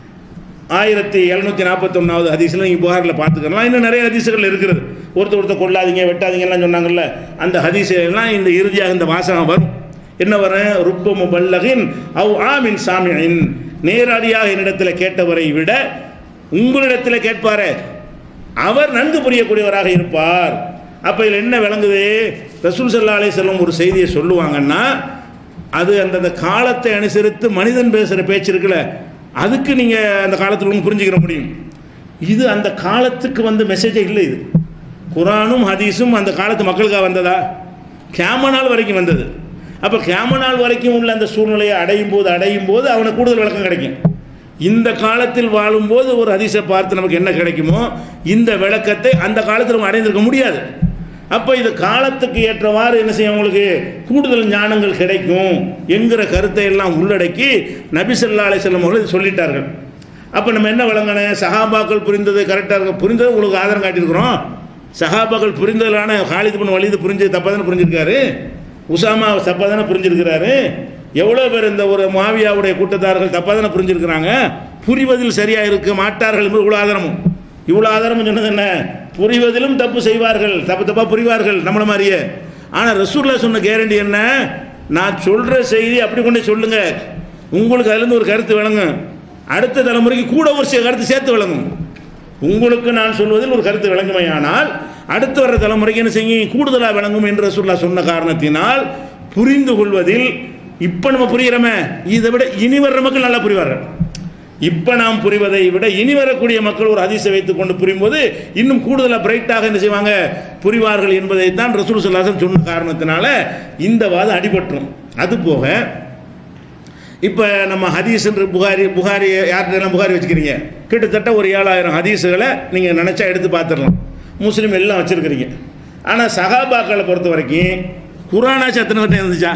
ஆயிரத்தி எழுநூற்றி நாற்பத்தொன்னாவது ஹதீஸில் நீங்கள் புகாரில் பார்த்துக்கலாம் இன்னும் நிறைய ஹதீஸுகள் இருக்கிறது ஒருத்தர் ஒருத்தர் கொள்ளாதீங்க வெட்டாதீங்கலாம் சொன்னாங்கல்ல அந்த ஹதீஸெல்லாம் இந்த இறுதியாக இந்த வாசகம் வரும் என்ன வரும் ருப்பமு பல்லகின் அவ் ஆமின் சாமியின் நேரடியாக என்னிடத்தில் கேட்டவரை விட உங்களிடத்தில் கேட்பாரே அவர் நன்கு புரியக்கூடியவராக இருப்பார் அப்போ இதில் என்ன விளங்குது ரசூல் சல்லா அலை செல்லம் ஒரு செய்தியை சொல்லுவாங்கன்னா அது அந்தந்த காலத்தை அனுசரித்து மனிதன் பேசுகிற பேச்சு இருக்குல்ல அதுக்கு நீங்கள் அந்த காலத்தில் ஒன்று புரிஞ்சுக்கிற முடியும் இது அந்த காலத்துக்கு வந்த மெசேஜே இல்லை இது குரானும் ஹதீஸும் அந்த காலத்து மக்களுக்காக வந்ததா கேம நாள் வரைக்கும் வந்தது அப்போ கேம நாள் வரைக்கும் உள்ள அந்த சூழ்நிலையை அடையும் போது அடையும் போது அவனுக்கு கூடுதல் விளக்கம் கிடைக்கும் இந்த காலத்தில் வாழும்போது ஒரு ஹதீஸை பார்த்து நமக்கு என்ன கிடைக்குமோ இந்த விளக்கத்தை அந்த காலத்தில் நம்ம அடைந்திருக்க முடியாது அப்போ இது காலத்துக்கு ஏற்றவாறு என்ன செய்யும் உங்களுக்கு கூடுதல் ஞானங்கள் கிடைக்கும் என்கிற கருத்தை எல்லாம் உள்ளடக்கி நபி ஸல்லல்லாஹு அலைஹி வஸல்லம் அவர்கள் இதை சொல்லிட்டார்கள் அப்போ நம்ம என்ன வழங்கினேன் சஹாபாக்கள் புரிந்தது கரெக்டாக இருக்கும் புரிந்தது உங்களுக்கு ஆதாரம் காட்டியிருக்கிறோம் சஹாபாக்கள் புரிந்ததான ஹாலித் பின் வலிது புரிஞ்சது தப்பாக தானே புரிஞ்சிருக்காரு உசாமா தப்பாக தானே புரிஞ்சிருக்கிறாரு எவ்வளோ பேர் இந்த ஒரு மாவியாவுடைய கூட்டத்தார்கள் தப்பாக தானே புரிஞ்சிருக்கிறாங்க புரிவதில் சரியாக இருக்க மாட்டார்கள் என்பது இவ்வளோ ஆதாரமும் இவ்வளோ ஆதாரம் சொன்னது என்ன புரிவதிலும் தப்பு செய்வார்கள் தப்பு தப்பாக புரிவார்கள் நம்மள மாதிரியே ஆனால் ரசூல்லா சொன்ன கேரண்டி என்ன நான் சொல்கிற செய்தி அப்படி கொண்டு சொல்லுங்க உங்களுக்கு அதுலேருந்து ஒரு கருத்து விளங்கும் அடுத்த தலைமுறைக்கு கூட ஒரு சில கருத்து சேர்த்து விளங்கும் உங்களுக்கு நான் சொல்வதில் ஒரு கருத்து விளங்குமையானால் அடுத்து வர்ற தலைமுறைக்கு என்ன செய்யும் கூடுதலாக விளங்கும் என்று ரசூல்லா சொன்ன காரணத்தினால் புரிந்து கொள்வதில் இப்போ நம்ம புரிகிறோமே இதை விட இனி வர்ற மக்கள் நல்லா புரிவார்கள் இப்போ நாம் புரிவதை விட இனி வரக்கூடிய மக்கள் ஒரு அதிசை வைத்துக் கொண்டு புரியும்போது இன்னும் கூடுதலாக பிரைட்டாக என்ன செய்வாங்க புரிவார்கள் என்பதைத்தான் ரசூல் சல்லாசன் சொன்ன காரணத்தினால இந்த வாதம் அடிபட்டுரும் அது போக இப்போ நம்ம ஹதீஸ் என்று புகாரி புகாரி யார்கிட்டலாம் புகாரி வச்சுக்கிறீங்க கிட்டத்தட்ட ஒரு ஏழாயிரம் ஹதீஸுகளை நீங்கள் நினச்சா எடுத்து பார்த்துடலாம் முஸ்லீம் எல்லாம் வச்சுருக்கிறீங்க ஆனால் சகாபாக்களை பொறுத்த வரைக்கும் குரானாச்சும் அத்தனை வருடம் இருந்துச்சா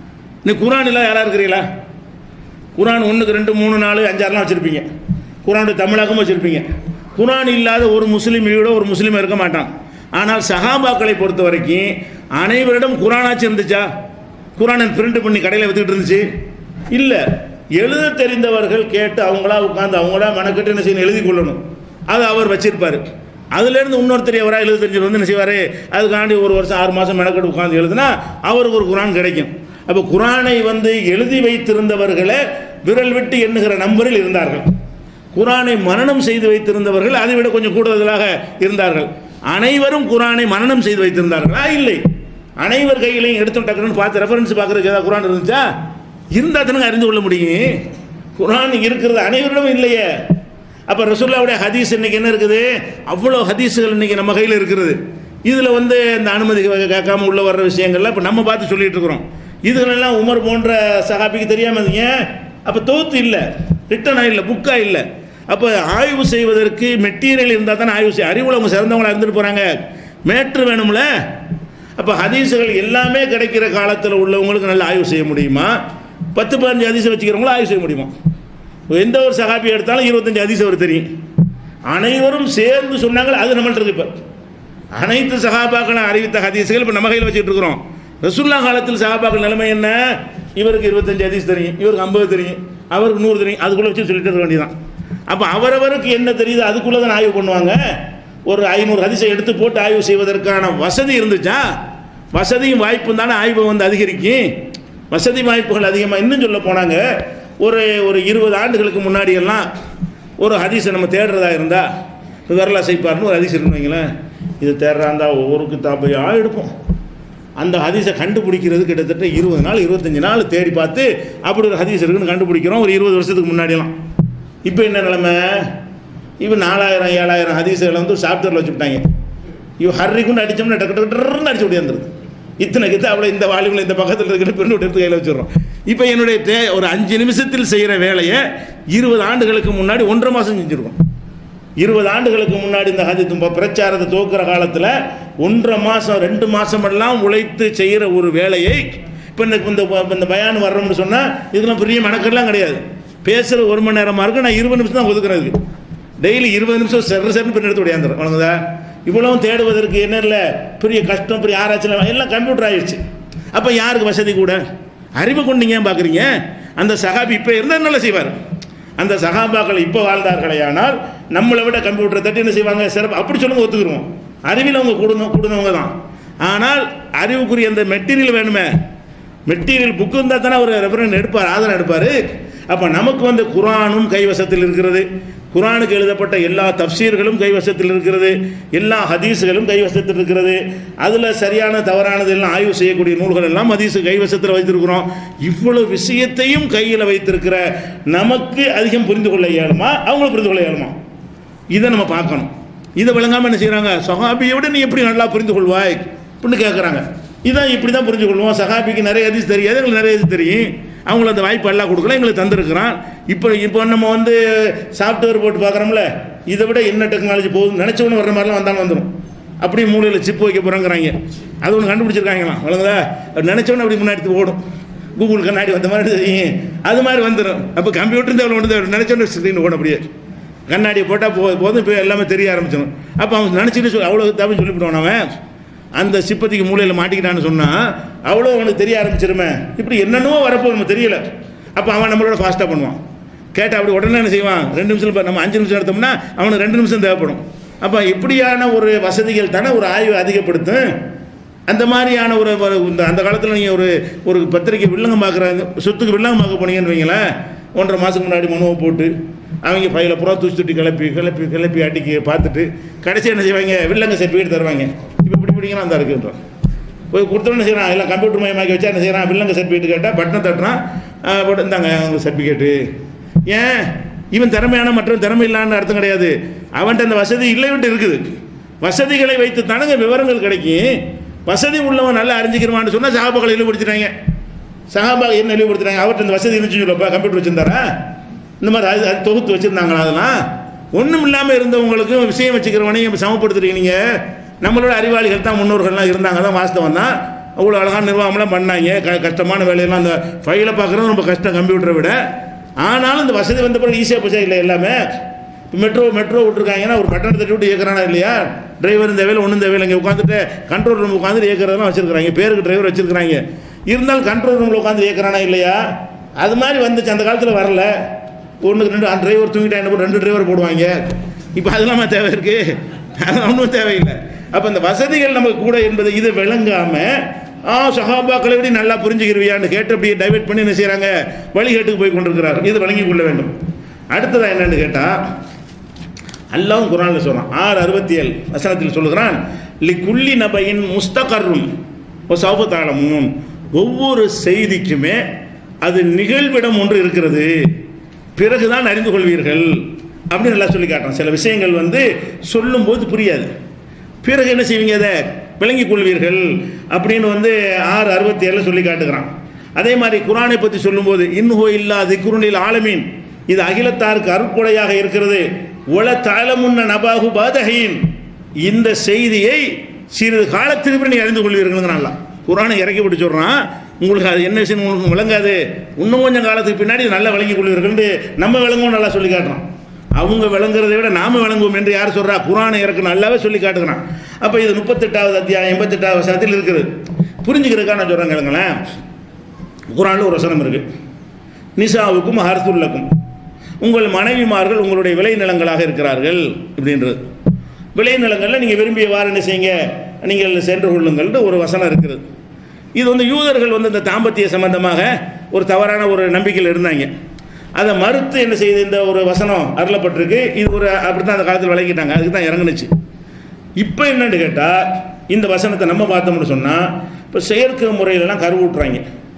நீ குரான் இல்லை யாராக இருக்கிறீங்களா குரான் ஒன்றுக்கு ரெண்டு மூணு நாலு அஞ்சாறுலாம் வச்சுருப்பீங்க குரானுடைய தமிழாகவும் வச்சுருப்பீங்க குரான் இல்லாத ஒரு முஸ்லீம் வீடோ ஒரு முஸ்லீம் இருக்க மாட்டான் ஆனால் சஹாபாக்களை பொறுத்த வரைக்கும் அனைவரிடம் குரானாச்சும் இருந்துச்சா குரானை பிரிண்ட் பண்ணி கடையில் வித்துக்கிட்டு இருந்துச்சு இல்லை எழுத தெரிந்தவர்கள் கேட்டு அவங்களா உட்காந்து அவங்களா மெனக்கெட்டு என்ன செய்யணும் எழுதி கொள்ளணும் அது அவர் வச்சிருப்பார் அதுலேருந்து இன்னொருத்தர் எவராக எழுத தெரிஞ்சவர் வந்து என்ன செய்வார் அதுக்காண்டி ஒரு வருஷம் ஆறு மாதம் மெனக்கெட்டு உட்காந்து எழுதுனா அவருக்கு ஒரு குரான் கிடைக்கும் அப்போ குரானை வந்து எழுதி வைத்திருந்தவர்களை விரல் விட்டு எண்ணுகிற நம்பரில் இருந்தார்கள் குரானை மனனம் செய்து வைத்திருந்தவர்கள் அதை விட கொஞ்சம் கூடுதலாக இருந்தார்கள் அனைவரும் குரானை மனனம் செய்து வைத்திருந்தார்களா இல்லை அனைவர் கையிலையும் எடுத்து டக்குன்னு பார்த்து ரெஃபரன்ஸ் பார்க்கறதுக்கு ஏதாவது குரான் இருந்துச்சா இருந்தால் தானே அறிந்து கொள்ள முடியும் குரான் இருக்கிறது அனைவரிடமும் இல்லையே அப்போ ரசூல்லாவுடைய ஹதீஸ் இன்னைக்கு என்ன இருக்குது அவ்வளோ ஹதீஸுகள் இன்னைக்கு நம்ம கையில் இருக்கிறது இதில் வந்து இந்த அனுமதி கேட்காம உள்ள வர்ற விஷயங்கள்லாம் இப்போ நம்ம பார்த்து சொல்லிட்டு இருக்கிறோம் இதுகளெல்லாம் உமர் போன்ற சஹாபிக்கு தெரியாமல் ஏன் அப்போ தோத்து இல்லை ரிட்டனா இல்லை புக்கா இல்லை அப்போ ஆய்வு செய்வதற்கு மெட்டீரியல் இருந்தால் தானே ஆய்வு செய்ய அறிவுல அவங்க சிறந்தவங்களா இருந்துட்டு போகிறாங்க மேட்ரு வேணும்ல அப்போ ஹதீஸுகள் எல்லாமே கிடைக்கிற காலத்தில் உள்ளவங்களுக்கு நல்ல ஆய்வு செய்ய முடியுமா பத்து பதினஞ்சு ஹதீஸை வச்சுக்கிறவங்களும் ஆய்வு செய்ய முடியுமா எந்த ஒரு சகாபி எடுத்தாலும் இருபத்தஞ்சு ஹதீஸ் அவர் தெரியும் அனைவரும் சேர்ந்து சொன்னாங்க அது நம்மள்ட்ட இருக்கு இப்போ அனைத்து சகாபாக்களும் அறிவித்த ஹதீஸுகள் இப்போ நம்ம கையில் வச்சுட்டு இருக்கிறோம் ரசுல்லா காலத்தில் சகாபாக்கள் நிலைமை என்ன இவருக்கு இருபத்தஞ்சு ஹதீஸ் தெரியும் இவருக்கு ஐம்பது தெரியும் அவருக்கு நூறு தெரியும் அதுக்குள்ளே வச்சு சொல்லிட்டு இருக்க வேண்டியதான் அப்போ அவரவருக்கு என்ன தெரியுது அதுக்குள்ளே தான் ஆய்வு பண்ணுவாங்க ஒரு ஐநூறு ஹதீஸை எடுத்து போட்டு ஆய்வு செய்வதற்கான வசதி இருந்துச்சா வசதியும் வாய்ப்பும் தானே ஆய்வை வந்து அதிகரிக்கும் வசதி வாய்ப்புகள் அதிகமாக இன்னும் சொல்ல போனாங்க ஒரு ஒரு இருபது ஆண்டுகளுக்கு முன்னாடி எல்லாம் ஒரு ஹதீஸை நம்ம தேடுறதா இருந்தால் இப்போ விரலா செய்ப்பார்னு ஒரு ஹதீஸ் இருக்குன்னு வைங்களேன் இது தேடுறா இருந்தால் ஒவ்வொரு கித்தாப்பையாக எடுப்போம் அந்த ஹதீஸை கண்டுபிடிக்கிறது கிட்டத்தட்ட இருபது நாள் இருபத்தஞ்சி நாள் தேடி பார்த்து அப்படி ஒரு ஹதீஸ் இருக்குன்னு கண்டுபிடிக்கிறோம் ஒரு இருபது வருஷத்துக்கு முன்னாடியெல்லாம் இப்போ என்ன நிலமை இப்போ நாலாயிரம் ஏழாயிரம் ஹதீஸுகளை வந்து சாப்டரில் வச்சுவிட்டாங்க இவ ஹர்ரி கொண்டு அடித்தோம்னா டக்கு டக்கு டக்குன்னு அடிச்சு விடியாந்துருது இத்தனை கிட்ட அவ்வளோ இந்த வாலிபில் இந்த பக்கத்தில் இருக்கிற பெண்ணு எடுத்து கையில் வச்சிடுறோம் இப்போ என்னுடைய தே ஒரு அஞ்சு நிமிஷத்தில் செய்கிற வேலையை இருபது ஆண்டுகளுக்கு முன்னாடி ஒன்றரை மாதம் செஞ்சுருக்கோம் இருபது ஆண்டுகளுக்கு முன்னாடி இந்த ஹதி தும்ப பிரச்சாரத்தை துவக்கிற காலத்தில் ஒன்றரை மாதம் ரெண்டு மாதம் எல்லாம் உழைத்து செய்கிற ஒரு வேலையை இப்போ இந்த இந்த இந்த பயான் வர்றோம்னு சொன்னால் இதுக்கெல்லாம் பெரிய மெனக்கெல்லாம் கிடையாது பேசுகிற ஒரு மணி நேரமாக இருக்கும் நான் இருபது நிமிஷம் தான் ஒதுக்குறதுக்கு டெய்லி இருபது நிமிஷம் செரு செருன்னு பின் எடுத்து விடையாந்துடும் வணங்குதா இவ்வளவும் தேடுவதற்கு என்ன இல்லை பெரிய கஷ்டம் பெரிய ஆராய்ச்சி எல்லாம் கம்ப்யூட்டர் ஆயிடுச்சு அப்போ யாருக்கு வசதி கூட அறிவு கொண்டீங்க ஏன் பார்க்குறீங்க அந்த சகாபி இப்போ இருந்தால் நல்லா செய்வார் அந்த சகாபாக்கள் இப்போ வாழ்ந்தார்களேயானால் நம்மளை விட கம்ப்யூட்டரை தட்டி என்ன செய்வாங்க சிறப்பு அப்படி சொல்லுங்க ஒத்துக்குருவோம் அறிவில் அவங்க கூடணும் கூடனவங்க தான் ஆனால் அறிவுக்குரிய அந்த மெட்டீரியல் வேணுமே மெட்டீரியல் புக்கு இருந்தால் தானே அவர் ரெஃபரன் எடுப்பார் ஆதரவு எடுப்பார் அப்போ நமக்கு வந்து குரானும் கைவசத்தில் இருக்கிறது குரானுக்கு எழுதப்பட்ட எல்லா தப்சீர்களும் கைவசத்தில் இருக்கிறது எல்லா ஹதீஸுகளும் கைவசத்தில் இருக்கிறது அதில் சரியான தவறானது எல்லாம் ஆய்வு செய்யக்கூடிய நூல்கள் எல்லாம் ஹதீஸ் கைவசத்தில் வைத்திருக்கிறோம் இவ்வளவு விஷயத்தையும் கையில் வைத்திருக்கிற நமக்கு அதிகம் புரிந்து கொள்ள இயலுமா அவங்களும் புரிந்து கொள்ள இயலுமா இதை நம்ம பார்க்கணும் இதை விளங்காமல் என்ன செய்கிறாங்க சஹாபியை விட நீ எப்படி நல்லா புரிந்து கொள்வாய் அப்படின்னு கேட்குறாங்க இதான் இப்படி தான் புரிஞ்சு கொள்வோம் சஹாபிக்கு நிறைய ஹதீஸ் தெரியாது எங்களுக்கு நிறைய இது தெரியும் அவங்களுக்கு அந்த வாய்ப்பு எல்லாம் கொடுக்கல எங்களுக்கு தந்திருக்கிறான் இப்போ இப்போ நம்ம வந்து சாஃப்ட்வேர் போட்டு பார்க்குறோம்ல இதை விட என்ன டெக்னாலஜி போகுது நினச்சவனு வர்ற மாதிரிலாம் வந்தாலும் வந்துடும் அப்படியே மூலையில் சிப்பு வைக்க போகிறோங்கிறாங்க அது ஒன்று கண்டுபிடிச்சிருக்காங்களாம் வழங்குதா நினச்சவனு அப்படி முன்னாடி ஓடும் கூகுள் கண்ணாடி வந்த மாதிரி தெரியும் அது மாதிரி வந்துடும் அப்போ கம்ப்யூட்டர் தேவை வந்து நினச்சோன்னு ஸ்க்ரீன் ஓடும் அப்படியே கண்ணாடியை போட்டால் போ போதும் இப்போ எல்லாமே தெரிய ஆரம்பிச்சிடும் அப்போ அவன் நினச்சிட்டு சொல்லி அவ்வளோ தப்பு சொல்லிவிடுவான் அவன் அந்த சிப்பத்திக்கு மூலையில் மாட்டிக்கிட்டான்னு சொன்னால் அவ்வளோ அவனுக்கு தெரிய ஆரம்பிச்சிருமே இப்படி என்னென்னவோ வரப்போ நம்ம தெரியல அப்போ அவன் நம்மளோட ஃபாஸ்ட்டாக பண்ணுவான் கேட்டால் அப்படி உடனே என்ன செய்வான் ரெண்டு நிமிஷம் இப்ப நம்ம அஞ்சு நிமிஷம் எடுத்தோம்னா அவனுக்கு ரெண்டு நிமிஷம் தேவைப்படும் அப்போ இப்படியான ஒரு வசதிகள் தானே ஒரு ஆய்வு அதிகப்படுத்தும் அந்த மாதிரியான ஒரு ஒரு இந்த அந்த காலத்தில் நீங்கள் ஒரு ஒரு பத்திரிக்கை வில்லங்கம் பார்க்குறாங்க சொத்துக்கு வில்லங்கம் பார்க்க போனீங்கன்னு வைங்களேன் ஒன்றரை மாதத்துக்கு முன்னாடி மனுவை போட்டு அவங்க ஃபைலை புறா தூசி துட்டி கிளப்பி கிளப்பி கிளப்பி அடிக்கி பார்த்துட்டு கடைசி என்ன செய்வாங்க வில்லங்க சர்டிஃபிகேட் தருவாங்க இப்போ இப்படி பிடிங்கன்னா அந்த இருக்குன்றான் போய் கொடுத்தோன்னு செய்கிறான் எல்லாம் கம்ப்யூட்டர் மயமாக்கி வச்சா என்ன செய்கிறான் வில்லங்க சர்டிஃபிகேட் கேட்டால் பட்டனை தட்டுறான் ஆ, போட்டு இந்தாங்க அவங்க சர்டிஃபிகேட்டு ஏன் இவன் திறமையான மற்றும் திறமை இல்லான்னு அர்த்தம் கிடையாது அவன்கிட்ட அந்த வசதி இல்லை விட்டு இருக்குது வசதிகளை வைத்து தானங்க விவரங்கள் கிடைக்கும் வசதி உள்ளவன் நல்லா அறிஞ்சிக்கிறவான்னு சொன்னால் சகாபாக்களை இழிவுபடுத்திட்டாங்க சகாபா என்ன இழிவுபடுத்துறாங்க அவர்கிட்ட இந்த வசதி இருந்துச்சு சொல்லப்பா கம்ப்யூட்டர் வச்சிருந்தாரா இந்த மாதிரி அது அது தொகுத்து வச்சுருந்தாங்களா அதெல்லாம் ஒன்றும் இல்லாமல் இருந்தவங்களுக்கும் விஷயம் வச்சுக்கிறவனையும் இப்ப சமப்படுத்துறீங்க நீங்கள் நம்மளோட அறிவாளிகள் தான் முன்னோர்கள்லாம் இருந்தாங்க தான் வாஸ்தவம் தான் அவ்வளோ அழகான நிர்வாகம்லாம் பண்ணாங்க க கஷ்டமான வேலையெல்லாம் அந்த ஃபைலை பார்க்குறது ரொம்ப கஷ்டம் கம்ப்யூட்டரை விட ஆனாலும் இந்த வசதி வந்த பிறகு ஈஸியாக போச்சா இல்லை எல்லாமே மெட்ரோ மெட்ரோ விட்டுருக்காங்கன்னா ஒரு கட்டணத்தை தட்டி விட்டு இயக்குறானா இல்லையா டிரைவர் இந்த வேலை ஒன்றும் தேவையில்லை இங்கே உட்காந்துட்டு கண்ட்ரோல் ரூம் உட்காந்து இயக்கிறதெல்லாம் வச்சிருக்காங்க பேருக்கு டிரைவர் வச்சிருக்காங்க இருந்தாலும் கண்ட்ரோல் ரூமில் உட்காந்து இயக்குறானா இல்லையா அது மாதிரி வந்துச்சு அந்த காலத்தில் வரல ஒன்றுக்கு ரெண்டு அந்த டிரைவர் தூங்கிட்டா ரெண்டு டிரைவர் போடுவாங்க இப்போ அதெல்லாமா தேவை இருக்கு அதெல்லாம் ஒன்றும் தேவையில்லை அப்போ இந்த வசதிகள் நமக்கு கூட என்பது இது விளங்காம ஆ சஹாபாக்களை விட நல்லா புரிஞ்சுக்கிருவியான்னு கேட்டு அப்படியே டைவர்ட் பண்ணி என்ன செய்கிறாங்க வழிகேட்டுக்கு போய் கொண்டிருக்கிறார் இது வழங்கி கொள்ள வேண்டும் அடுத்ததா என்னன்னு கேட்டால் அல்லாவும் குரானில் சொல்கிறான் ஆறு அறுபத்தி ஏழு வசனத்தில் சொல்லுகிறான் லி குள்ளி நபையின் முஸ்தகரும் சௌபத்தாளமும் ஒவ்வொரு செய்திக்குமே அது நிகழ்விடம் ஒன்று இருக்கிறது பிறகுதான் அறிந்து கொள்வீர்கள் அப்படின்னு நல்லா சொல்லி காட்டுறான் சில விஷயங்கள் வந்து சொல்லும்போது புரியாது பிறகு என்ன செய்வீங்க அதை விளங்கிக் கொள்வீர்கள் அப்படின்னு வந்து ஆறு அறுபத்தி ஏழில் சொல்லி காட்டுகிறான் அதே மாதிரி குரானை பற்றி சொல்லும்போது இன்னுகோ இல்லா திக்குருணில் ஆலமீன் இது அகிலத்தாருக்கு அருட்கொடையாக இருக்கிறது உல தாளமுன்ன நபாகு பாதகையின் இந்த செய்தியை சிறிது காலத்திற்கு பிறகு நீ அறிந்து கொள்வீர்கள்ங்கிறான்லாம் குரானை இறக்கி விட்டு சொல்கிறான் உங்களுக்கு அது என்ன விஷயம் உங்களுக்கு விளங்காது இன்னும் கொஞ்சம் காலத்துக்கு பின்னாடி இது நல்லா விளங்கி கொள்வீர்கள்னு நம்ம விளங்குவோம் நல்லா சொல்லி காட்டுறோம் அவங்க விளங்குறதை விட நாம விளங்குவோம் என்று யார் சொல்றா குரானை இறக்கு நல்லாவே சொல்லி காட்டுகிறான் அப்போ இது முப்பத்தெட்டாவது அத்தியாயம் எண்பத்தெட்டாவது வசனத்தில் இருக்குது புரிஞ்சுக்கிறதுக்காக நான் சொல்கிறேன் கேளுங்களேன் குரானில் ஒரு வசனம் இருக்கு நிசாவுக்கும் ஹர்துல்லக்கும் உங்கள் மனைவிமார்கள் உங்களுடைய விளைநிலங்களாக இருக்கிறார்கள் இப்படின்றது விளைநிலங்களில் நீங்கள் விரும்பியவாறு என்ன செய்யுங்க நீங்கள் சென்று கொள்ளுங்கள்னு ஒரு வசனம் இருக்குது இது வந்து யூதர்கள் வந்து இந்த தாம்பத்திய சம்பந்தமாக ஒரு தவறான ஒரு நம்பிக்கையில் இருந்தாங்க அதை மறுத்து என்ன செய்யுது இந்த ஒரு வசனம் அருளப்பட்டிருக்கு இது ஒரு அப்படி தான் அந்த காலத்தில் விளக்கிட்டாங்க அதுக்கு தான் இறங்குனுச்சு இப்போ என்னன்னு கேட்டால் இந்த வசனத்தை நம்ம பார்த்தோம்னு சொன்னால் இப்போ செயற்கை முறையிலலாம் கருவூட்டுறாங்க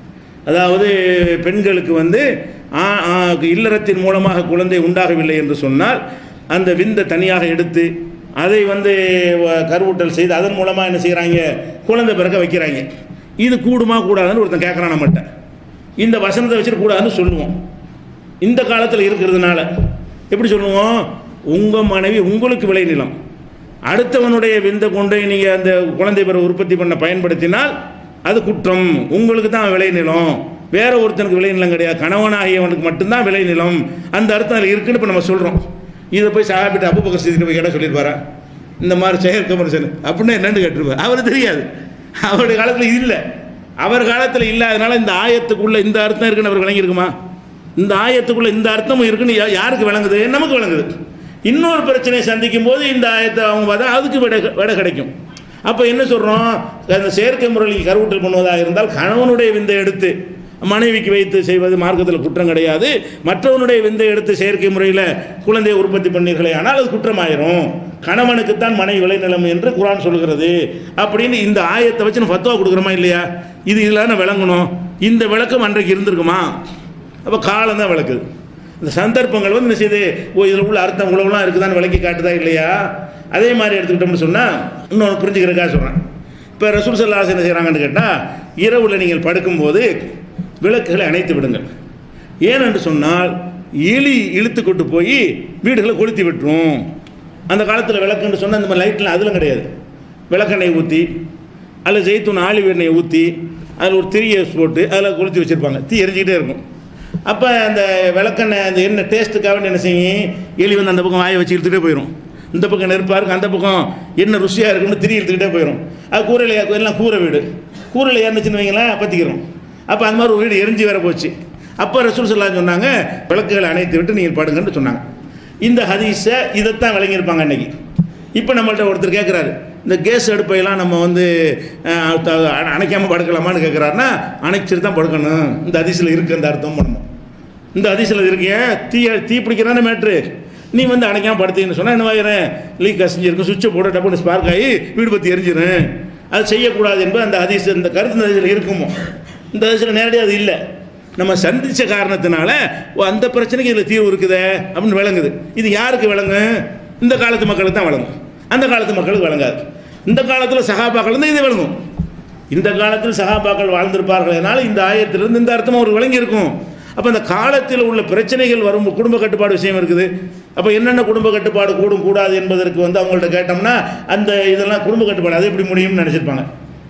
அதாவது பெண்களுக்கு வந்து ஆ- ஆ, இல்லறத்தின் மூலமாக குழந்தை உண்டாகவில்லை என்று சொன்னால் அந்த விந்தை தனியாக எடுத்து அதை வந்து வ- கருவூட்டல் செய்து அதன் மூலமாக என்ன செய்கிறாங்க குழந்தை பிறக்க வைக்கிறாங்க இது கூடுமா கூடாதுன்னு ஒருத்தன் கேட்குறான் நம்மகிட்ட இந்த வசனத்தை வச்சுட்டு கூடாதுன்னு சொல்லுவோம் இந்த காலத்தில் இருக்கிறதுனால எப்படி சொல்லுவோம் உங்கள் மனைவி உங்களுக்கு விளைநிலம் அடுத்தவனுடைய விந்தை கொண்டு நீங்கள் அந்த குழந்தை பிற உற்பத்தி பண்ண பயன்படுத்தினால் அது குற்றம் உங்களுக்கு தான் விளைநிலம் வேற ஒருத்தனுக்கு விளைநிலம் கிடையாது கணவனாகியவனுக்கு மட்டும்தான் விளைநிலம் அந்த அர்த்தம் அதில் இருக்குன்னு இப்போ நம்ம சொல்கிறோம் இதை போய் சாப்பிட்டு அபு பக்கர் செய்திட்டு போய் கேட்டால் சொல்லியிருப்பாரா இந்த மாதிரி செயற்கை மனுஷன் அப்படின்னு என்னன்னு கேட்டிருப்பார் அவருக்கு தெரியாது அவருடைய காலத்தில் இது இல்லை அவர் காலத்தில் இல்லாதனால இந்த ஆயத்துக்குள்ள இந்த அர்த்தம் இருக்குன்னு அவர் விளங்கியிருக்குமா இந்த ஆயத்துக்குள்ள இந்த அர்த்தமும் இருக்குன்னு யா- யாருக்கு விளங்குது நமக்கு விளங்குது இன்னொரு பிரச்சனையை சந்திக்கும் போது இந்த ஆயத்தை அவங்க பார்த்தா அதுக்கு விட விட கிடைக்கும் அப்போ என்ன சொல்கிறோம் அந்த செயற்கை முறையில் கருவூட்டல் பண்ணுவதாக இருந்தால் கணவனுடைய விந்தை எடுத்து மனைவிக்கு வைத்து செய்வது மார்க்கத்தில் குற்றம் கிடையாது மற்றவனுடைய விந்தை எடுத்து செயற்கை முறையில் குழந்தையை உற்பத்தி பண்ணீர்களே ஆனால் அது குற்றமாயிரும் கணவனுக்குத்தான் மனைவி விளைநிலம் என்று குரான் சொல்கிறது அப்படின்னு இந்த ஆயத்தை வச்சு நம்ம ஃபத்வா கொடுக்குறோமா இல்லையா இது இதில் விளங்கணும் இந்த விளக்கம் அன்றைக்கு இருந்திருக்குமா அப்போ காலம் தான் விளக்குது இந்த சந்தர்ப்பங்கள் வந்து என்ன செய்யுது ஓ இதில் உள்ள அர்த்தம் உலகம்லாம் இருக்குதான்னு விளக்கி காட்டுதா இல்லையா அதே மாதிரி எடுத்துக்கிட்டோம்னு சொன்னால் இன்னொன்று புரிஞ்சுக்கிறதுக்காக சொல்கிறேன் இப்போ ரசூல் சல்லாஸ் என்ன செய்கிறாங்கன்னு கேட்டால் இரவில் நீங்கள் படுக்கும்போது விளக்குகளை அணைத்து விடுங்கள் ஏனென்று சொன்னால் எலி இழுத்து கொண்டு போய் வீடுகளை கொளுத்தி விட்டுரும் அந்த காலத்தில் விளக்குன்னு சொன்னால் இந்த மாதிரி லைட்லாம் அதிலும் கிடையாது விளக்கெண்ணெய் ஊற்றி அதில் ஜெய்த்தூன் ஆலிவ் எண்ணெயை ஊற்றி அதில் ஒரு திரியை போட்டு அதில் கொளுத்தி வச்சுருப்பாங்க தீ எரிஞ்சிக்கிட்டே இருக்கும் அப்போ அந்த விளக்கெண்ணெய் அந்த எண்ணெய் டேஸ்ட்டுக்காக வேண்டி என்ன செய்யும் எலி வந்து அந்த பக்கம் வாயை வச்சு இழுத்துட்டே போயிடும் இந்த பக்கம் நெருப்பாக இருக்கும் அந்த பக்கம் என்ன ருசியாக இருக்குன்னு திரி இழுத்துக்கிட்டே போயிடும் அது கூரையில் எல்லாம் கூரை வீடு கூரையில் ஏறிச்சுன்னு வைங்களேன் பற்றிக்கிறோம் அப்போ அந்த மாதிரி ஒரு வீடு எரிஞ்சு வேற போச்சு அப்போ ரசூல் சொல்லலாம் சொன்னாங்க விளக்குகளை அணைத்து விட்டு நீங்கள் படுங்கன்னு சொன்னாங்க இந்த ஹதீஸை இதைத்தான் விளங்கியிருப்பாங்க அன்னைக்கு இப்போ நம்மள்ட்ட ஒருத்தர் கேட்குறாரு இந்த கேஸ் அடுப்பையெல்லாம் நம்ம வந்து அஹ், த- அணைக்காம படுக்கலாமான்னு கேட்குறாருன்னா அணைச்சிட்டு தான் படுக்கணும் இந்த அதிசயில் இருக்குது அந்த அர்த்தம் பண்ணணும் இந்த அதிசயில் இருக்கிய தீ தீ பிடிக்கிறானே மேட்ரு நீ வந்து அணைக்காம படுத்தீங்கன்னு சொன்னால் என்ன வாயிறேன் லீக் கசிஞ்சிருக்கும் சுவிட்சை போட டப்புன்னு ஸ்பார்க் ஆகி வீடு பற்றி எரிஞ்சிரும் அது செய்யக்கூடாது என்பது அந்த அதிச இந்த கருத்து இந்த அதிசயில் இருக்குமோ இந்த அதிசயில் நேரடியாக அது இல்லை நம்ம சந்திச்ச காரணத்தினால ஓ அந்த பிரச்சனைக்கு இதில் தீர்வு இருக்குதே அப்படின்னு விளங்குது இது யாருக்கு விளங்கும் இந்த காலத்து மக்களுக்கு தான் விளங்கும் அந்த காலத்து மக்களுக்கு விளங்காது இந்த காலத்தில் சகாபாக்கள் தான் இது விளங்கும் இந்த காலத்தில் சகாபாக்கள் வாழ்ந்திருப்பார்கள் அதனால் இந்த ஆயத்திலிருந்து இந்த அர்த்தம் அவருக்கு விளங்கி இருக்கும் அப்போ அந்த காலத்தில் உள்ள பிரச்சனைகள் வரும் குடும்ப கட்டுப்பாடு விஷயம் இருக்குது அப்போ என்னென்ன குடும்ப கட்டுப்பாடு கூடும் கூடாது என்பதற்கு வந்து அவங்கள்ட்ட கேட்டோம்னா அந்த இதெல்லாம் குடும்ப கட்டுப்பாடு அது எப்படி முடியும்னு நினச்சிருப்பாங்க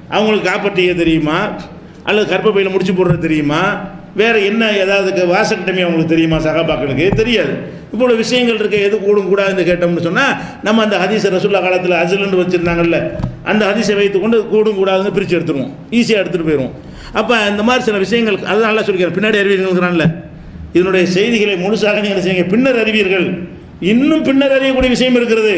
அவங்களுக்கு காப்பற்றிய தெரியுமா அல்லது கர்ப்பப்பையில் முடிச்சு போடுறது தெரியுமா வேற என்ன ஏதாவது வாசக்கட்டமி அவங்களுக்கு தெரியுமா சகாபாக்களுக்கு தெரியாது இவ்வளோ விஷயங்கள் இருக்க எது கூடும் கூடாதுன்னு கேட்டோம்னு சொன்னால் நம்ம அந்த ஹதீஸை ரசுல்லா காலத்தில் அஜிலன்னு வச்சுருந்தாங்கல்ல அந்த ஹதீஸை வைத்துக்கொண்டு கூடும் கூடாதுன்னு பிரித்து எடுத்துருவோம் ஈஸியாக எடுத்துகிட்டு போயிடுவோம் அப்போ இந்த மாதிரி சில விஷயங்கள் அது நல்லா சொல்லிக்கிறேன் பின்னாடி அறிவியல்ங்கிறான்ல இதனுடைய செய்திகளை முழுசாக நீங்கள் செய்யுங்க பின்னர் அறிவீர்கள் இன்னும் பின்னர் அறியக்கூடிய விஷயம் இருக்கிறது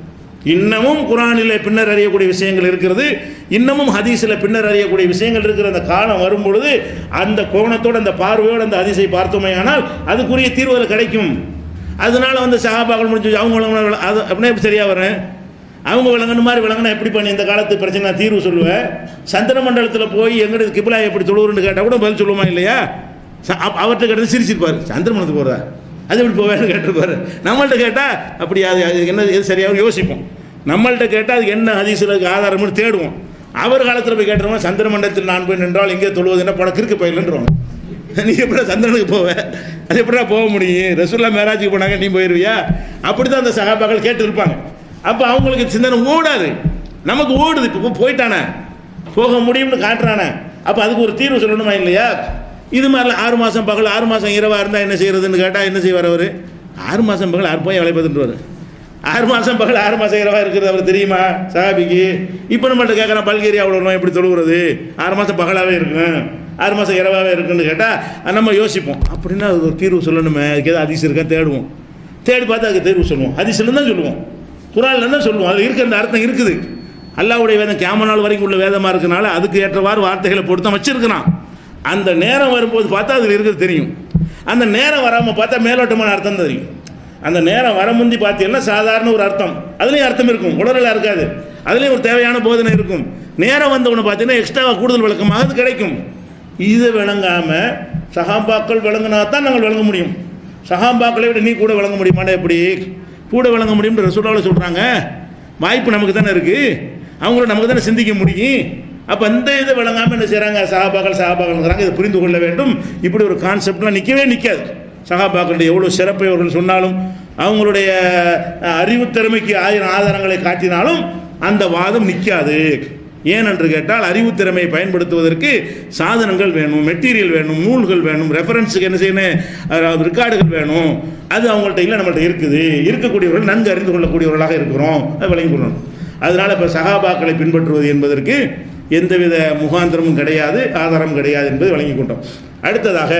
இன்னமும் குரானிலே பின்னர் அறியக்கூடிய விஷயங்கள் இருக்கிறது இன்னமும் ஹதீஸில் பின்னர் அறியக்கூடிய விஷயங்கள் இருக்கிற அந்த காலம் வரும் பொழுது அந்த கோணத்தோடு அந்த பார்வையோடு அந்த ஹதீஸை பார்த்தோமே ஆனால் அதுக்குரிய தீர்வு அதில் கிடைக்கும் அதனால வந்து சகாபாக்கள் முடிஞ்சு அவங்க விளங்கின அது அப்படின்னா எப்படி சரியாக வரேன் அவங்க விளங்குன மாதிரி விளங்கினா எப்படி பண்ணி இந்த காலத்து பிரச்சனை நான் தீர்வு சொல்லுவேன் சந்திர மண்டலத்தில் போய் எங்கிட்ட கிபிலா எப்படி தொழுவுன்னு கேட்டால் கூட பதில் சொல்லுவோமா இல்லையா ச- அப்ப அவர்கிட்ட கேட்டது சிரிச்சிருப்பார் சந்திரமணத்துக்கு போகிறா அது எப்படி போவேன்னு கேட்டிருப்பாரு நம்மள்ட்ட கேட்டால் அப்படி அது அது என்ன எது சரியாக யோசிப்போம் நம்மள்ட்ட கேட்டால் அதுக்கு என்ன ஹதீஸில் ஆதாரம்னு தேடுவோம் அவர் காலத்தில் போய் கேட்டுருவோம் சந்திர மண்டலத்தில் நான் போய் நின்றால் எங்கே தொழுவது என்ன பணம் கிறுக்கு பயிலன்றோம் நீ எப்படி சந்திரனுக்கு போவ அது எப்படிடா போக முடியும் ரசூல்லா மேராஜுக்கு போனாங்க நீ போயிருவியா அப்படி தான் அந்த சகாபாக்கள் கேட்டிருப்பாங்க அப்போ அவங்களுக்கு சிந்தனை ஓடாது நமக்கு ஓடுது இப்போ போயிட்டானே போக முடியும்னு காட்டுறானே அப்போ அதுக்கு ஒரு தீர்வு சொல்லணுமா இல்லையா இது மாதிரிலாம் ஆறு மாதம் பகல் ஆறு மாதம் இரவாக இருந்தால் என்ன செய்யறதுன்னு கேட்டால் என்ன செய்வார் அவர் ஆறு மாதம் பகல் ஆறு போய் வேலை பார்த்துட்டு ஆறு மாதம் பகல் ஆறு மாதம் இரவாக இருக்கிறது அவர் தெரியுமா சஹாபிக்கு இப்போ நம்மள்ட்ட கேட்குறான் பல்கேரியா அவ்வளோ எப்படி தொழுகிறது ஆறு மாதம் பகலாகவே இருக்கும் ஆறு மாதம் இரவாகவே இருக்குன்னு கேட்டால் நம்ம யோசிப்போம் அப்படின்னா அது ஒரு தீர்வு சொல்லணுமே அதுக்கு ஏதாவது அதிசயம் இருக்கா தேடுவோம் தேடி பார்த்து அதுக்கு தீர்வு சொல்லுவோம் அதிசயம் தான் சொல்லுவோம் குரானில் தான் சொல்லுவோம் அது இருக்க அந்த அர்த்தம் இருக்குது அல்லாவுடைய வேதம் கேம நாள் வரைக்கும் உள்ள வேதமாக இருக்கனால அதுக்கு ஏற்றவாறு வார்த்தைகளை போட்டு தான் வச்சிருக்கிறான் அந்த நேரம் வரும்போது பார்த்தா அதில் இருக்கிறது தெரியும் அந்த நேரம் வராமல் பார்த்தா மேலோட்டமான அர்த்தம் தான் தெரியும் அந்த நேரம் வர முந்தி பார்த்தீங்கன்னா சாதாரண ஒரு அர்த்தம் அதுலேயும் அர்த்தம் இருக்கும் உடலில் இருக்காது அதுலேயும் ஒரு தேவையான போதனை இருக்கும் நேரம் வந்தவனை பார்த்தீங்கன்னா எக்ஸ்ட்ரா கூடுதல் விளக்கமாக அது கிடைக்கும் இது விளங்காமல் சகாபாக்கள் விளங்கினா தான் நாங்கள் விளங்க முடியும் சகாபாக்களை விட நீ கூட விளங்க முடியுமாடா எப்படி கூட விளங்க முடியும்னு ரசூலாவில் சொல்கிறாங்க வாய்ப்பு நமக்கு தானே இருக்குது அவங்கள நமக்கு தானே சிந்திக்க முடியும் அப்போ அந்த இதை விளங்காமல் என்ன செய்கிறாங்க சகாபாக்கள் சகாபாக்கள்ங்கிறாங்க இதை புரிந்து கொள்ள வேண்டும் இப்படி ஒரு கான்செப்ட்லாம் நிற்கவே நிற்காது சகாபாக்களுடைய எவ்வளோ சிறப்பை அவர்கள் சொன்னாலும் அவங்களுடைய அஹ், அறிவுத்திறமைக்கு ஆயிரம் ஆதாரங்களை காட்டினாலும் அந்த வாதம் நிற்காது ஏனென்று கேட்டால் அறிவுத்திறமையை பயன்படுத்துவதற்கு சாதனங்கள் வேணும் மெட்டீரியல் வேணும் நூல்கள் வேணும் ரெஃபரன்ஸுக்கு என்ன செய்யணும் ரெக்கார்டுகள் வேணும் அது அவங்கள்ட்ட இல்லை நம்மள்ட்ட இருக்குது இருக்கக்கூடியவர்கள் நன்கு அறிந்து கொள்ளக்கூடியவர்களாக இருக்கிறோம் அது விளங்கி கொள்ளணும் அதனால் இப்போ சகாபாக்களை பின்பற்றுவது என்பதற்கு எந்தவித முகாந்திரமும் கிடையாது ஆதாரம் கிடையாது என்பதை விளங்கி கொண்டோம் அடுத்ததாக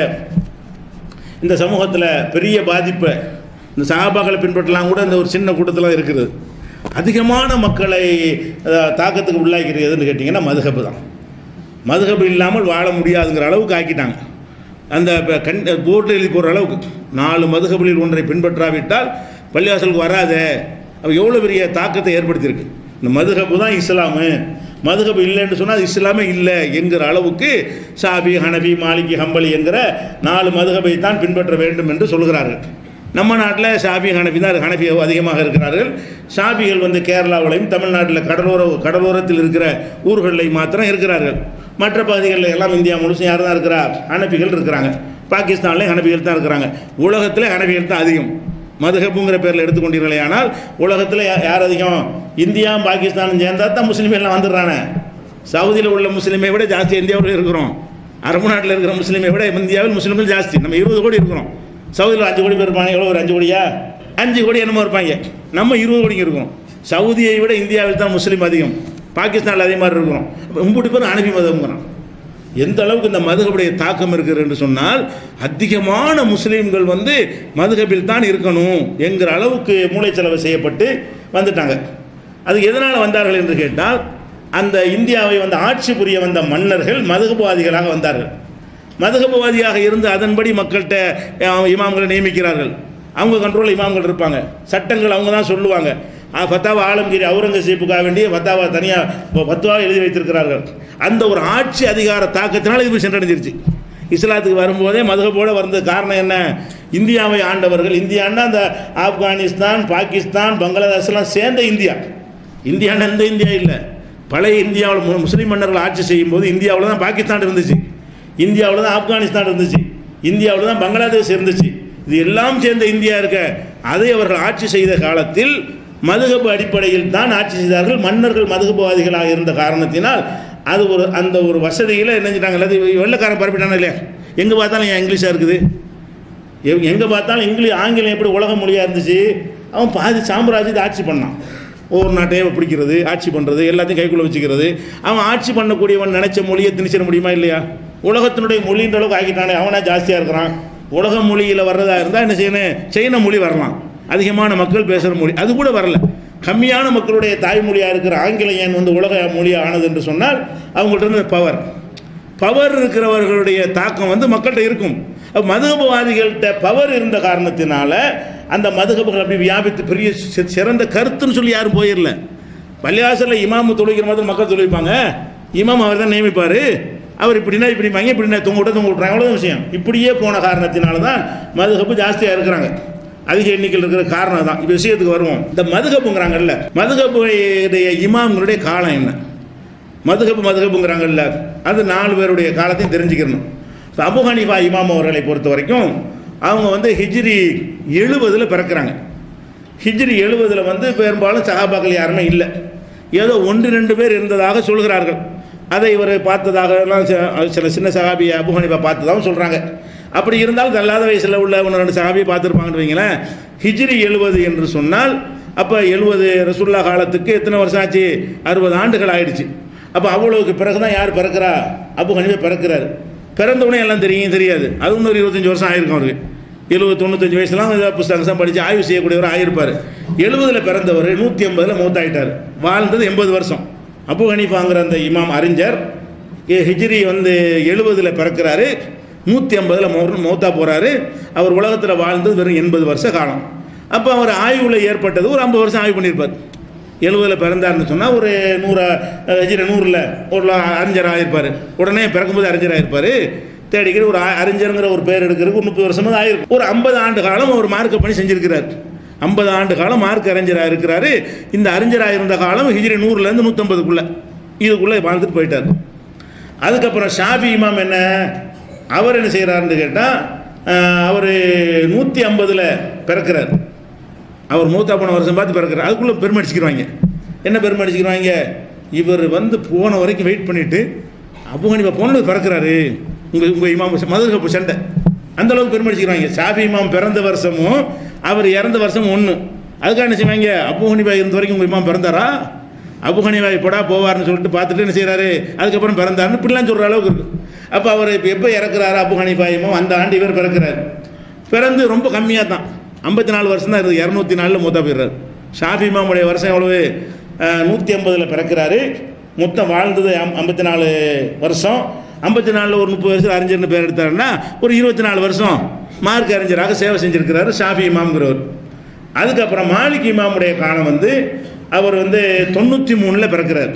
இந்த சமூகத்தில் பெரிய பாதிப்பை இந்த சகாபாக்களை பின்பற்றலாம் கூட இந்த ஒரு சின்ன கூட்டத்தில் இருக்குது அதிகமான மக்களை அஹ், தாக்கத்துக்கு உள்ளாக்கிறது எதுன்னு கேட்டிங்கன்னா மதுஹபு தான் மதுஹபு இல்லாமல் வாழ முடியாதுங்கிற அளவுக்கு ஆக்கிட்டாங்க அந்த ப- கண் போர்டில் எழுதி போடுற அளவுக்கு நாலு மதுஹபுகளில் ஒன்றை பின்பற்றாவிட்டால் பள்ளிவாசலுக்கு வராதே அப்போ எவ்வளோ பெரிய தாக்கத்தை ஏற்படுத்தியிருக்கு இந்த மதுஹபு தான் இஸ்லாமு மதுஹபு இல்லைன்னு சொன்னால் அது இஸ்லாமே இல்லை என்கிற அளவுக்கு ஷாபி ஹனபி மாலிகி ஹம்பலி என்கிற நாலு மதுஹபை தான் பின்பற்ற வேண்டும் என்று சொல்கிறார்கள் நம்ம நாட்டில் ஷாபி ஹனபி தான் ஹனபி அதிகமாக இருக்கிறார்கள் ஷாபிகள் வந்து கேரளாவிலையும் தமிழ்நாட்டில் கடலோர கடலோரத்தில் இருக்கிற ஊர்களில் மாத்திரம் இருக்கிறார்கள் மற்ற பகுதிகளில் எல்லாம் இந்தியா முழுசும் யார் தான் இருக்கிறா ஹனபிகள் இருக்கிறாங்க பாகிஸ்தான்லேயும் ஹனபிகள் தான் இருக்கிறாங்க உலகத்தில் ஹனபிகள் தான் அதிகம் மதுஹபுங்கிற பேரில் எடுத்துக்கொண்டீர்களே ஆனால் உலகத்தில் யா- யார் அதிகம் இந்தியா பாகிஸ்தானும் சேர்ந்தா தான் முஸ்லீம் எல்லாம் வந்துடுறானே சவுதியில் உள்ள முஸ்லீமை விட ஜாஸ்தி இந்தியாவில் இருக்கிறோம் அரபு நாட்டில் இருக்கிற முஸ்லீமை விட இந்தியாவில் முஸ்லீம்கள் ஜாஸ்தி நம்ம இருபது கோடி இருக்கிறோம் சவுதியில் அஞ்சு கோடி பேர் இருப்பாங்க எவ்வளோ ஒரு அஞ்சு கோடியா அஞ்சு கோடி என்னமோ இருப்பாங்க நம்ம இருபது கோடிங்க இருக்கோம் சவுதியை விட இந்தியாவில் தான் முஸ்லீம் அதிகம் பாகிஸ்தானில் அதே மாதிரி இருக்கிறோம் உம்புட்டு பேர் அனுப்பி மதம்ங்கிறான் எந்த அளவுக்கு இந்த மதுகபுடைய தாக்கம் இருக்குது என்று சொன்னால் அதிகமான முஸ்லீம்கள் வந்து மதுகபில் தான் இருக்கணும் என்கிற அளவுக்கு மூளைச்சலவை செய்யப்பட்டு வந்துட்டாங்க அது எதனால் வந்தார்கள் என்று கேட்டால் அந்த இந்தியாவை வந்து ஆட்சி புரிய வந்த மன்னர்கள் மதுகபுவாதிகளாக வந்தார்கள் மதுகபுவாதியாக இருந்து அதன்படி மக்கள்கிட்ட அஹ், இமாம்களை நியமிக்கிறார்கள் அவங்க கண்ட்ரோல் இமாம்கள் இருப்பாங்க சட்டங்கள் அவங்க தான் சொல்லுவாங்க அஹ், ஃபத்தாவா ஆலம்கிரி அவுரங்கசீப்புக்காக வேண்டிய ஃபத்தாவா தனியாக ஃபத்வாவை எழுதி வைத்திருக்கிறார்கள் அந்த ஒரு ஆட்சி அதிகார தாக்கத்தினால் இது போய் சென்றடைஞ்சிருச்சு இஸ்லாத்துக்கு வரும்போதே மதுகபோட வந்த காரணம் என்ன இந்தியாவை ஆண்டவர்கள் இந்தியான்னா அந்த ஆப்கானிஸ்தான் பாகிஸ்தான் பங்களாதேஷ்லாம் சேர்ந்த இந்தியா இந்தியான்னு எந்த இந்தியா இல்லை பழைய இந்தியாவில் மு- முஸ்லீம் மன்னர்கள் ஆட்சி செய்யும்போது இந்தியாவில் தான் பாகிஸ்தான் இருந்துச்சு இந்தியாவில் தான் ஆப்கானிஸ்தான் இருந்துச்சு இந்தியாவில் தான் பங்களாதேஷ் இருந்துச்சு இது எல்லாம் சேர்ந்த இந்தியா இருக்க அதை அவர்கள் ஆட்சி செய்த காலத்தில் மதுகபு அடிப்படையில் தான் ஆட்சி செய்தார்கள் மன்னர்கள் மதுகபுவாதிகளாக இருந்த காரணத்தினால் அது ஒரு அந்த ஒரு வசதியில் என்ன செஞ்சிட்டாங்க எல்லாத்தையும் வெள்ளைக்காரன் பரப்பிட்டானா இல்லையா எங்கே பார்த்தாலும் ஏன் இங்கிலீஷாக இருக்குது எங்க- எங்க பார்த்தாலும் இங்கிலீஷ் ஆங்கிலம் எப்படி உலக மொழியாக இருந்துச்சு அவன் பாதி சாம்ராஜ்யத்தை ஆட்சி பண்ணான் ஒவ்வொரு நாட்டையும் பிடிக்கிறது ஆட்சி பண்ணுறது எல்லாத்தையும் கைக்குள்ளே வச்சுக்கிறது அவன் ஆட்சி பண்ணக்கூடியவன் நினைச்ச மொழியை திணிச்சிட முடியுமா இல்லையா உலகத்தினுடைய மொழின்ற அளவுக்கு ஆக்கிட்டானே அவனா ஜாஸ்தியாக இருக்கிறான் உலக மொழியில் வர்றதா இருந்தால் என்ன செய்யணும் சைன மொழி வரலாம் அதிகமான மக்கள் பேசுகிற மொழி அது கூட வரல கம்மியான மக்களுடைய தாய்மொழியாக இருக்கிற ஆங்கிலம் ஏன் வந்து உலக மொழியாக ஆனது என்று சொன்னால் அவங்கள்ட்ட இருந்து பவர் பவர் இருக்கிறவர்களுடைய தாக்கம் வந்து மக்கள்கிட்ட இருக்கும் அப்ப மதுகபவாதிகள்கிட்ட பவர் இருந்த காரணத்தினால அந்த மதுகபுகள் அப்படி வியாபித்து பெரிய சி- சிறந்த கருத்துன்னு சொல்லி யாரும் போயிடல பள்ளிவாசலில் இமாமு தொழுகிற மாதிரி மக்கள் தொழுவிப்பாங்க இமாம் அவர் தான் நியமிப்பார் அவர் இப்படின்னா இப்படிப்பாங்க இப்படின்னா தொங்க விட்ட தொங்க விட்றாங்க அவ்வளோதான் விஷயம் இப்படியே போன காரணத்தினால தான் மதுகப்பு ஜாஸ்தியாக இருக்கிறாங்க அதிக எண்ணிக்கையில் இருக்கிற காரணம் தான் இப்போ விஷயத்துக்கு வருவோம் இந்த மதுகப்புங்கிறாங்கல்ல மதுகப்புடைய இமாம்களுடைய காலம் என்ன மதுகப்பு மதுகப்புங்கிறாங்கல்ல அது நாலு பேருடைய காலத்தையும் தெரிஞ்சுக்கணும் இப்போ அபு ஹனீஃபா இமாம் அவர்களை பொறுத்த வரைக்கும் அவங்க வந்து ஹிஜ்ரி எழுபதில் பிறக்கிறாங்க ஹிஜ்ரி எழுபதில் வந்து பெரும்பாலும் சகாபாக்கள் யாருமே இல்லை ஏதோ ஒன்று ரெண்டு பேர் இருந்ததாக சொல்கிறார்கள் அதை இவர் பார்த்ததாக எல்லாம் சில- சில சின்ன சகாபி அபு ஹனீஃபா பார்த்ததாகவும் சொல்கிறாங்க அப்படி இருந்தாலும் தள்ளாத வயசில் உள்ள ஒன்று ரெண்டு சகாபியை பார்த்துருப்பாங்கன்னு வைங்களேன் ஹிஜ்ரி எழுபது என்று சொன்னால் அப்போ எழுபது ரசுல்லா காலத்துக்கு எத்தனை வருஷம் ஆச்சு அறுபது ஆண்டுகள் ஆயிடுச்சு அப்போ அவ்வளவுக்கு பிறகு தான் யார் பிறக்கிறா அபு ஹனீஃபா பிறக்கிறார் பிறந்த உடனே எல்லாம் தெரியும் தெரியாது அது இன்னொரு இருபத்தஞ்சி வருஷம் ஆயிருக்கும் அவருக்கு எழுபது தொண்ணூத்தஞ்சு வயசுலாம் ஏதாவது புஸ்தகம் படித்து ஆய்வு செய்யக்கூடியவர் ஆயிருப்பார் எழுபதில் பிறந்தவர் நூற்றி ஐம்பதில் மூத்தாயிட்டார் வாழ்ந்தது எண்பது வருஷம் அபு ஹனீஃபாங்கிற அந்த இமாம் அறிஞர் இ- ஹிஜ்ரி வந்து எழுபதில் பிறக்கிறாரு நூற்றி ஐம்பதில் மௌ மௌத்தா போகிறாரு அவர் உலகத்தில் வாழ்ந்தது வெறும் எண்பது வருஷ காலம் அப்போ அவர் ஆய்வில் ஏற்பட்டது ஒரு ஐம்பது வருஷம் ஆய்வு பண்ணியிருப்பார் எழுபதில் பிறந்தாருன்னு சொன்னால் ஒரு நூறு ஹிஜ்ரி நூறில் ஒரு அறிஞர் ஆகிருப்பார் உடனே பிறக்கும்போது அறிஞர் ஆகிருப்பார் தேடிக்கிற ஒரு அ- அறிஞருங்கிற ஒரு பேர் எடுக்கிறதுக்கு ஒரு முப்பது வருஷமாவது ஆயிருக்கும் ஒரு ஐம்பது ஆண்டு காலம் அவர் மார்க்க பணி செஞ்சிருக்கிறார் ஐம்பது ஆண்டு காலம் மார்க் அறிஞராக இருக்கிறாரு இந்த அறிஞராக இருந்த காலம் ஹிஜ்ரி நூறுலேருந்து நூற்றம்பதுக்குள்ளே இதுக்குள்ளே வாழ்ந்துட்டு போயிட்டார் அதுக்கப்புறம் ஷாஃபி இமாம் என்ன அவர் என்ன செய்கிறாருன்னு கேட்டால் அவர் நூற்றி ஐம்பதில் பிறக்கிறார் அவர் மூத்தா போன வருஷம் பார்த்து பிறக்கிறார் அதுக்குள்ளே பெருமை அடிச்சுக்கிறாங்க என்ன பெருமை அடிச்சுக்கிறாங்க இவர் வந்து போன வரைக்கும் வெயிட் பண்ணிவிட்டு அபு ஹனீஃபா போனது பிறக்கிறாரு உங்கள் உங்கள் இமாம் மதுரகப்பு சண்டை அந்த அளவுக்கு பெருமை அடிச்சுக்கிறாங்க ஷாஃபி இமாம் பிறந்த வருஷமும் அவர் இறந்த வருஷமும் ஒன்று அதுக்காக என்ன செய்வாங்க அபு ஹனீஃபா இருந்த வரைக்கும் உங்கள் இமாம் பிறந்தாரா அபு ஹனீஃபா இப்படா போவார்னு சொல்லிட்டு பார்த்துட்டு என்ன செய்கிறாரு அதுக்கப்புறம் பிறந்தாருன்னு இப்படிலாம் சொல்கிற அளவுக்கு இருக்கு அப்போ அவர் இப்போ எப்போ இறக்குறாரு அபு ஹனீஃபா இமாம் அந்த ஆண்டு இவர் பிறக்கிறார் பிறந்து ரொம்ப கம்மியாக தான் ஐம்பத்தி நாலு வருஷம் தான் இருக்குது இரநூத்தி நாலில் மூத்தா போயிடுறாரு ஷாஃபி இமாமுடைய வருஷம் எவ்வளவு நூற்றி ஐம்பதில் பிறக்கிறாரு மொத்தம் வாழ்ந்தது ஐம்பத்தி நாலு வருஷம் ஐம்பத்தி நாலில் ஒரு முப்பது வருஷம் அறிஞர்னு பேர் எடுத்தாருன்னா ஒரு இருபத்தி நாலு வருஷம் மார்க் அறிஞராக சேவை செஞ்சிருக்கிறாரு ஷாஃபி இமாம்ங்கிறவர் அதுக்கப்புறம் மாலிக் இமாமுடைய காலம் வந்து அவர் வந்து தொண்ணூற்றி மூணில் பிறக்கிறார்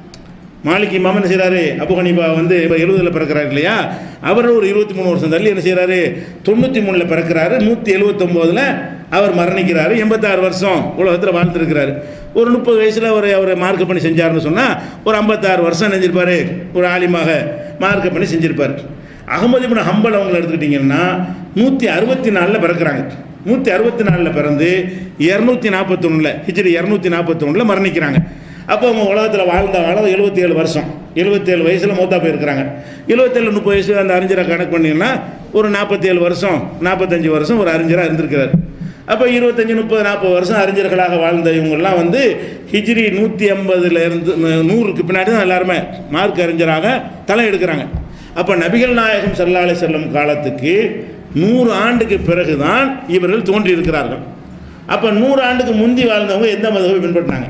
மாலிக் இமாம் என்ன செய்கிறாரு அபு ஹனீஃபா வந்து இப்போ எழுபதில் பிறக்கிறாரு இல்லையா அவர் ஒரு இருபத்தி மூணு வருஷம் தள்ளி என்ன செய்கிறாரு தொண்ணூற்றி மூணில் பிறக்கிறாரு நூற்றி எழுபத்தொம்போதில் அவர் மரணிக்கிறாரு எண்பத்தாறு வருஷம் உலகத்தில் வாழ்ந்துருக்கிறாரு ஒரு முப்பது வயசில் ஒரு அவர் மார்க்க பண்ணி செஞ்சாருன்னு சொன்னால் ஒரு ஐம்பத்தாறு வருஷம் செஞ்சிருப்பாரு ஒரு ஆலிமாக மார்க்க பண்ணி செஞ்சிருப்பார் அகமது இப்னு ஹம்பல் அவங்களை எடுத்துக்கிட்டிங்கன்னா நூற்றி அறுபத்தி நாலில் பிறக்கிறாங்க நூற்றி அறுபத்தி நாலில் பிறந்து இரநூத்தி நாற்பத்தொன்னில் ஹிஜ்ரி இரநூத்தி நாற்பத்தொன்னில் மரணிக்கிறாங்க அப்போ அவங்க உலகத்தில் வாழ்ந்த காலம் எழுபத்தி ஏழு வருஷம் எழுபத்தேழு வயசில் மூத்தா போயிருக்கிறாங்க எழுபத்தேழு முப்பது வயசு அந்த அறிஞரை கணக்கு பண்ணிங்கன்னா ஒரு நாற்பத்தேழு வருஷம் நாற்பத்தஞ்சு வருஷம் ஒரு அறிஞராக இருந்திருக்கிறார் அப்போ இருபத்தஞ்சி முப்பது நாற்பது வருஷம் அறிஞர்களாக வாழ்ந்த இவங்கெல்லாம் வந்து ஹிஜ்ரி நூற்றி ஐம்பதுல இருந்து நூ- நூறுக்கு பின்னாடி தான் எல்லாருமே மார்க் அறிஞராக தலை எடுக்கிறாங்க அப்போ நபிகள் நாயகம் ஸல்லல்லாஹு அலைஹி செல்லும் காலத்துக்கு நூறு ஆண்டுக்கு பிறகுதான் இவர்கள் தோன்றியிருக்கிறார்கள் அப்போ நூறு ஆண்டுக்கு முந்தி வாழ்ந்தவங்க எந்த மதவை பின்பற்றினாங்க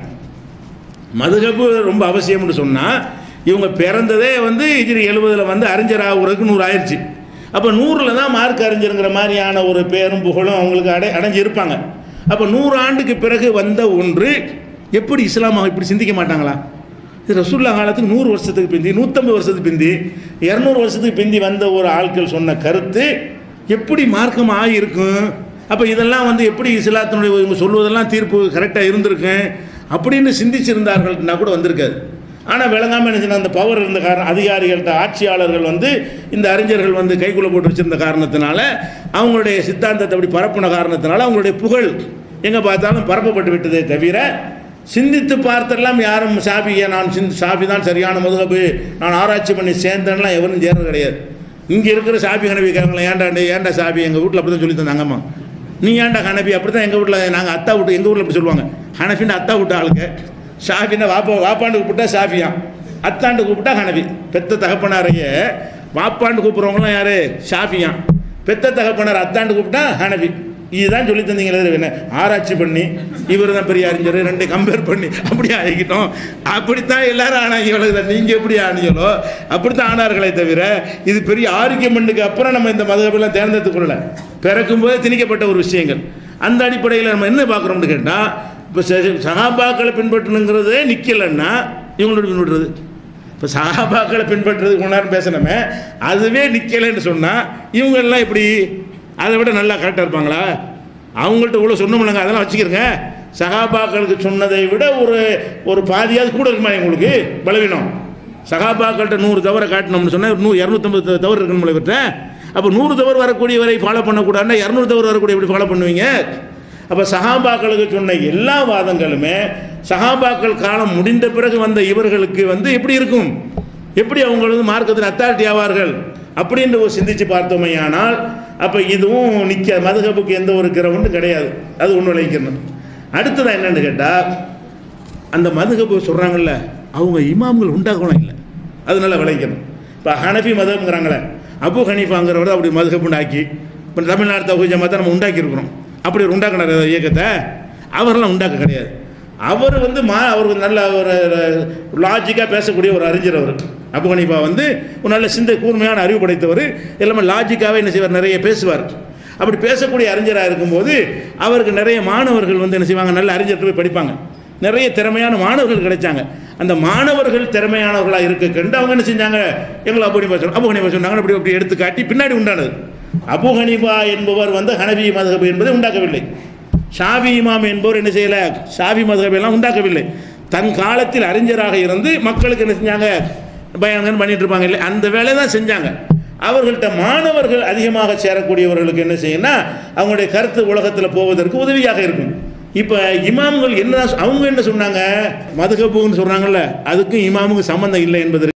மதுகப்பு ரொம்ப அவசியம்னு சொன்னால் இவங்க பிறந்ததே வந்து ஹிஜ்ரி எழுபதில் வந்து அறிஞர் ஆகுறதுக்கு நூறு ஆயிடுச்சு அப்போ நூறில் தான் மார்க் அறிஞருங்கிற மாதிரியான ஒரு பேரும் புகழும் அவங்களுக்கு அடை அடைஞ்சு இருப்பாங்க அப்போ நூறு ஆண்டுக்கு பிறகு வந்த ஒன்று எப்படி இஸ்லாம் இப்படி சிந்திக்க மாட்டாங்களா இது ரசூல்லா காலத்துக்கு நூறு வருஷத்துக்கு பிந்தி நூற்றம்பது வருஷத்துக்கு பிந்தி இரநூறு வருஷத்துக்கு பிந்தி வந்த ஒரு ஆட்கள் சொன்ன கருத்து எப்படி மார்க்கம் ஆகியிருக்கும் அப்போ இதெல்லாம் வந்து எப்படி இஸ்லாத்தினுடைய இவங்க சொல்வதெல்லாம் தீர்ப்பு கரெக்டாக இருந்திருக்கும் அப்படின்னு சிந்திச்சிருந்தார்கள்னா கூட வந்திருக்காது ஆனால் விளங்காமல் என்ன செய்யணும், அந்த பவர் இருந்த காரணம் அதிகாரிகள்கிட்ட ஆட்சியாளர்கள் வந்து இந்த அறிஞர்கள் வந்து கைக்குள்ளே போட்டு வச்சிருந்த காரணத்தினால அவங்களுடைய சித்தாந்தத்தை அப்படி பரப்புன காரணத்தினால அவங்களுடைய புகழ் எங்கே பார்த்தாலும் பரப்பப்பட்டு விட்டதே தவிர சிந்தித்து பார்த்தெல்லாம் யாரும் ஷாபியை நான் சிந்த் ஷாபி தான் சரியான மதுகபு நான் ஆராய்ச்சி பண்ணி சேர்ந்தேன்லாம் எவரும் சேர்றது கிடையாது இங்கே இருக்கிற ஷாபி ஹனபி கேட்கல ஏன்டா டேய், ஏன்டா ஷாபி எங்கள் வீட்டில் அப்படி தான் சொல்லி தந்தாங்கம்மா நீ ஏன்டா ஹனபி அப்படி தான் எங்கள் வீட்டில் நாங்கள் அத்தா விட்டு எங்கள் வீட்டில் அப்படி சொல்லுவாங்க ஹனஃபின்னு அத்தா விட்ட ஆளுங்க ஷாஃபின்னா வாப்பா வாப்பாண்டு கூப்பிட்டா ஷாஃபியா அத்தாண்டு கூப்பிட்டா ஹனபி பெத்த தகப்பனாரைய வாப்பாண்டு கூப்பிட்றவங்களாம் யாரு ஷாஃபியா பெத்த தகப்பனார் அத்தாண்டு கூப்பிட்டா ஹனபி இதுதான் சொல்லி தந்தீங்களே என்ன ஆராய்ச்சி பண்ணி இவர் தான் பெரிய அறிஞர் ரெண்டு கம்பேர் பண்ணி அப்படி ஆகிக்கிட்டோம் அப்படித்தான் எல்லாரும் ஆனாங்க இவ்வளவு நீங்க எப்படி ஆனீங்களோ அப்படித்தான் ஆனார்களே தவிர இது பெரிய ஆரோக்கியமெண்ட்டுக்கு அப்புறம் நம்ம இந்த மதகபெல்லாம் தேர்ந்தெடுத்து கொள்ளல பிறக்கும் போதே திணிக்கப்பட்ட ஒரு விஷயங்கள் அந்த அடிப்படையில் நம்ம என்ன பார்க்குறோம்னு கேட்டால் இப்போ சகாபாக்களை பின்பற்றணுங்கிறதே நிற்கலைன்னா இவங்களோட பின்பற்றுறது இப்போ சகாபாக்களை பின்பற்றுறதுக்கு கொஞ்ச நேரம் பேசணுமே அதுவே நிற்கலைன்னு சொன்னால் இவங்கெல்லாம் இப்படி அதை விட நல்லா கரெக்டாக இருப்பாங்களா அவங்கள்ட்ட இவ்வளோ சொன்னோம்லங்க அதெல்லாம் வச்சுக்கிறங்க சகாபாக்களுக்கு சொன்னதை விட ஒரு ஒரு பாதியாவது கூட இருக்குமா உங்களுக்கு பலவீனம் சகாபாக்கள்கிட்ட நூறு தவறை காட்டினோம்னு சொன்னால் நூறு இரநூத்தம்பது தவறு இருக்கணும் இவர்கிட்ட அப்போ நூறு தவறு வரக்கூடியவரை ஃபாலோ பண்ணக்கூடாதுன்னா இரநூறு தவறு வரக்கூடிய எப்படி ஃபாலோ பண்ணுவீங்க அப்போ சகாபாக்களுக்கு சொன்ன எல்லா வாதங்களுமே சகாபாக்கள் காலம் முடிந்த பிறகு வந்த இவர்களுக்கு வந்து எப்படி இருக்கும் எப்படி அவங்க வந்து மார்க்கத்தில் அத்தாரிட்டி ஆவார்கள் அப்படின்னு ஒரு சிந்திச்சு பார்த்தோமையானால் அப்போ இதுவும் நிற்க மதுகப்புக்கு எந்த ஒரு கிரவுண்டும் கிடையாது அது ஒன்று விளைவிக்கணும் அடுத்தது என்னன்னு கேட்டால் அந்த மதுகப்பு சொல்கிறாங்கல்ல அவங்க இமாம்கள் உண்டாக்கணும் இல்லை அது நல்லா விளைவிக்கணும் இப்போ ஹனஃபி மதம்ங்கிறாங்களே அபு ஹனீஃபாங்கிறவர் அப்படி மதுகப்பு உண்டாக்கி இப்போ தமிழ்நாடு தகுதி ஜமாத்தை நம்ம உண்டாக்கியிருக்கிறோம் அப்படி ஒரு உண்டாக்கினார் அந்த இயக்கத்தை அவரெல்லாம் உண்டாக்க கிடையாது அவர் வந்து மா அவர் வந்து நல்ல ஒரு லாஜிக்காக பேசக்கூடிய ஒரு அறிஞர் அவர் அபு ஹனீஃபா வந்து ஒரு நல்ல சிந்தை கூர்மையான அறிவு படைத்தவர் எல்லாமே லாஜிக்காகவே என்ன செய்வார் நிறைய பேசுவார் அப்படி பேசக்கூடிய அறிஞராக இருக்கும்போது அவருக்கு நிறைய மாணவர்கள் வந்து என்ன செய்வாங்க நல்ல அறிஞர்கள் போய் படிப்பாங்க நிறைய திறமையான மாணவர்கள் கிடைச்சாங்க அந்த மாணவர்கள் திறமையானவர்களாக இருக்க கண்டு அவங்க என்ன செஞ்சாங்க எங்களை அபு ஹனீஃபா சொன்னாங்க அபு ஹனீஃபா சொன்னாங்க அப்படி அப்படி எடுத்து காட்டி பின்னாடி உண்டானது அபு ஹனீஃபா என்பவர் வந்து ஹனபி மதகபு என்பதை உண்டாக்கவில்லை ஷாவி இமாம் என்பவர் என்ன செய்யல ஷாவி மதகபை எல்லாம் உண்டாக்கவில்லை தன் காலத்தில் அறிஞராக இருந்து மக்களுக்கு என்ன செஞ்சாங்க பயங்கரம் பண்ணிட்டு இருப்பாங்க இல்லை அந்த வேலையை தான் செஞ்சாங்க அவர்கள்ட்ட மாணவர்கள் அதிகமாக சேரக்கூடியவர்களுக்கு என்ன செய்யணும்னா அவங்களுடைய கருத்து உலகத்தில் போவதற்கு உதவியாக இருக்கும் இப்போ இமாம்கள் என்ன அவங்க என்ன சொன்னாங்க மதுகபுன்னு சொல்றாங்கல்ல அதுக்கும் இமாமுக்கு சம்பந்தம் இல்லை என்பதற்கு